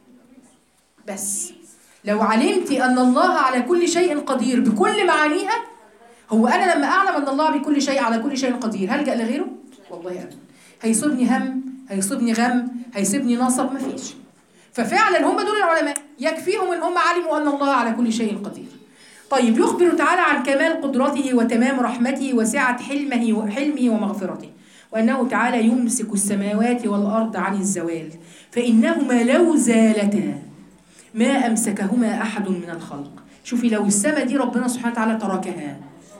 بس لو علمت أن الله على كل شيء قدير بكل معانيها هو أنا لما أعلم أن الله بكل شيء على كل شيء قدير هلجأ لغيره؟ والله أبدا هيصيبني هم هيصيبني غم هيصيبني نصب مفيش ففعلا هم دول العلماء يكفيهم ان هم علموا ان الله على كل شيء قدير طيب يخبر تعالى عن كمال قدرته وتمام رحمته وسعة حلمه وحلمه ومغفرته وأنه تعالى يمسك السماوات والأرض عن الزوال فإنهما لو زالتا ما أمسكهما أحد من الخلق شوفي لو السماء دي ربنا سبحانه وتعالى تركها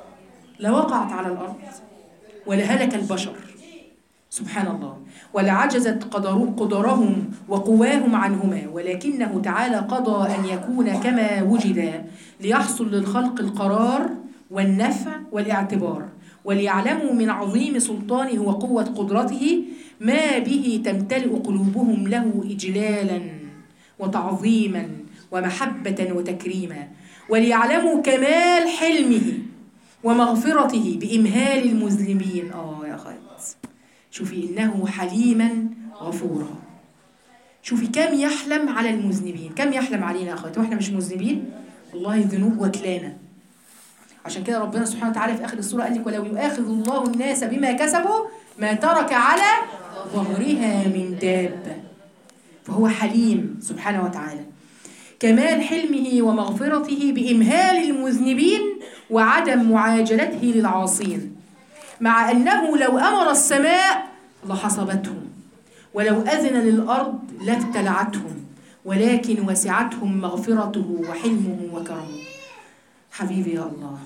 لوقعت على الأرض ولهلك البشر سبحان الله ولعجزت قدر قدرهم وقواهم عنهما ولكنه تعالى قضى أن يكون كما وجد ليحصل للخلق القرار والنفع والاعتبار وليعلموا من عظيم سلطانه وقوة قدرته ما به تمتلئ قلوبهم له إجلالا وتعظيما ومحبة وتكريما وليعلموا كمال حلمه ومغفرته بإمهال المذنبين آه يا أخوات شوفي إنه حليما غفورا شوفي كم يحلم على المذنبين كم يحلم علينا يا أخواتي وإحنا مش مذنبين والله الذنوب وكلانا عشان كده ربنا سبحانه وتعالى في آخر السورة قال لك ولو يؤاخذ الله الناس بما كسبوا ما ترك على ظهرها من دابة فهو حليم سبحانه وتعالى كمال حلمه ومغفرته بإمهال المذنبين وعدم معاجلته للعاصين مع أنه لو أمر السماء لحصبتهم ولو أذن للأرض لابتلعتهم ولكن وسعتهم مغفرته وحلمه وكرمه حبيبي يا الله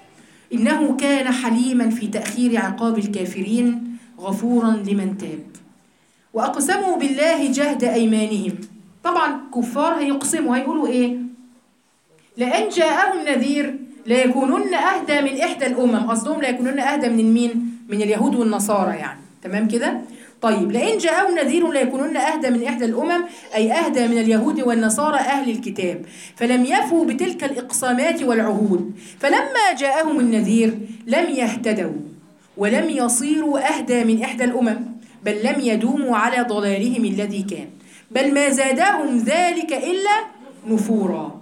إنه كان حليما في تأخير عقاب الكافرين غفورا لمن تاب وأقسموا بالله جهد أيمانهم طبعا كفار هيقسموا هيقولوا إيه لأن جاءهم نذير ليكونن أهدى من إحدى الأمم قصدهم ليكونن أهدى من مين؟ من اليهود والنصارى يعني تمام كده؟ طيب لئن جاءهم نذير ليكونن أهدى من إحدى الأمم أي أهدى من اليهود والنصارى أهل الكتاب فلم يفوا بتلك الإقسامات والعهود فلما جاءهم النذير لم يهتدوا ولم يصيروا أهدى من إحدى الأمم بل لم يدوموا على ضلالهم الذي كان بل ما زادهم ذلك إلا نفورا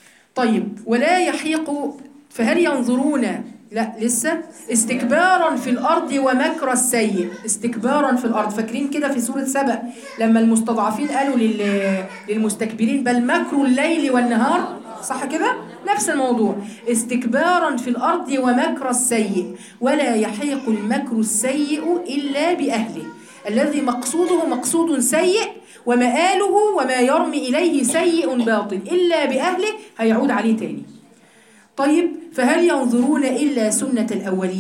طيب ولا يحيق فهل ينظرون لا لسه استكبارا في الارض ومكر السيء استكبارا في الارض فاكرين كده في سوره سبأ لما المستضعفين قالوا لل... للمستكبرين بل مكر الليل والنهار صح كده نفس الموضوع استكبارا في الارض ومكر السيء ولا يحيق المكر السيء الا باهله الذي مقصوده مقصود سيء ومآله وما يرمي إليه سيء باطل إلا بأهله هيعود عليه تاني طيب فهل ينظرون إلا سنة الأولين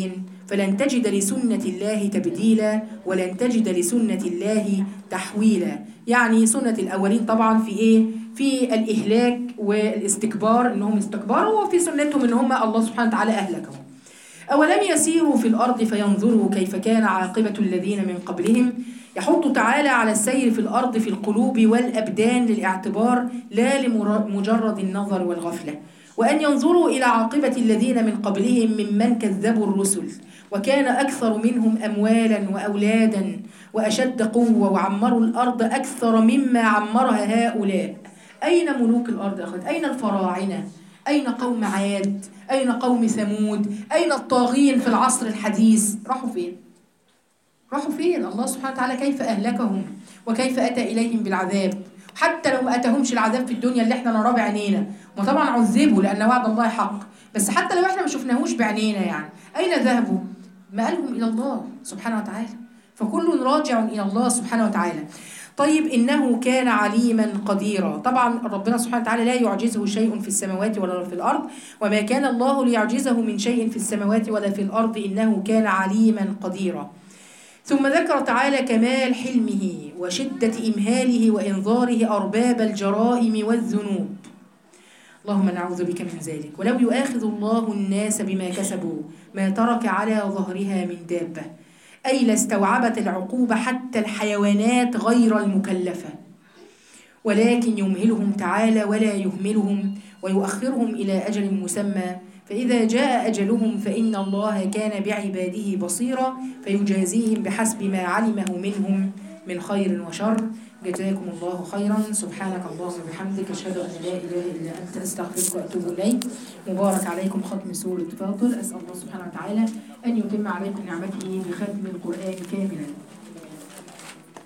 فلن تجد لسنة الله تبديلا ولن تجد لسنة الله تحويلا يعني سنة الأولين طبعا في إيه؟ في الإهلاك والاستكبار إنهم استكبروا وفي سنتهم إن هم الله سبحانه وتعالى أهلكهم أولم يسيروا في الأرض فينظروا كيف كان عاقبة الذين من قبلهم يحض تعالى على السير في الأرض في القلوب والأبدان للاعتبار لا لمجرد النظر والغفلة وأن ينظروا إلى عاقبة الذين من قبلهم ممن كذبوا الرسل وكان أكثر منهم أموالا وأولادا وأشد قوة وعمروا الأرض أكثر مما عمرها هؤلاء أين ملوك الأرض أخذ؟ أين الفراعنة؟ أين قوم عاد؟ أين قوم ثمود؟ أين الطاغين في العصر الحديث؟ راحوا فين؟ راحوا فين؟ الله سبحانه وتعالى كيف أهلكهم وكيف أتى إليهم بالعذاب حتى لو ما أتاهمش العذاب في الدنيا اللي احنا نراه بعينينا وطبعا عذبوا لأن وعد الله حق بس حتى لو احنا ما شفناهوش بعينينا يعني أين ذهبوا؟ مآلهم إلى الله سبحانه وتعالى فكل راجع إلى الله سبحانه وتعالى طيب إنه كان عليما قديرا طبعا ربنا سبحانه وتعالى لا يعجزه شيء في السماوات ولا في الأرض وما كان الله ليعجزه من شيء في السماوات ولا في الأرض إنه كان عليما قديرا ثم ذكر تعالى كمال حلمه وشدة إمهاله وإنظاره أرباب الجرائم والذنوب اللهم نعوذ بك من ذلك ولو يؤاخذ الله الناس بما كسبوا ما ترك على ظهرها من دابة أي لاستوعبت العقوبة حتى الحيوانات غير المكلفة ولكن يمهلهم تعالى ولا يهملهم ويؤخرهم إلى أجل مسمى فإذا جاء أجلهم فإن الله كان بعباده بصيرا فيجازيهم بحسب ما علمه منهم من خير وشر جزاكم الله خيرا سبحانك اللهم وبحمدك أشهد أن لا إله إلا أنت أستغفرك وأتوب إليك مبارك عليكم ختم سورة فاطر أسأل الله سبحانه وتعالى أن يتم عليكم نعمته بختم القرآن كاملا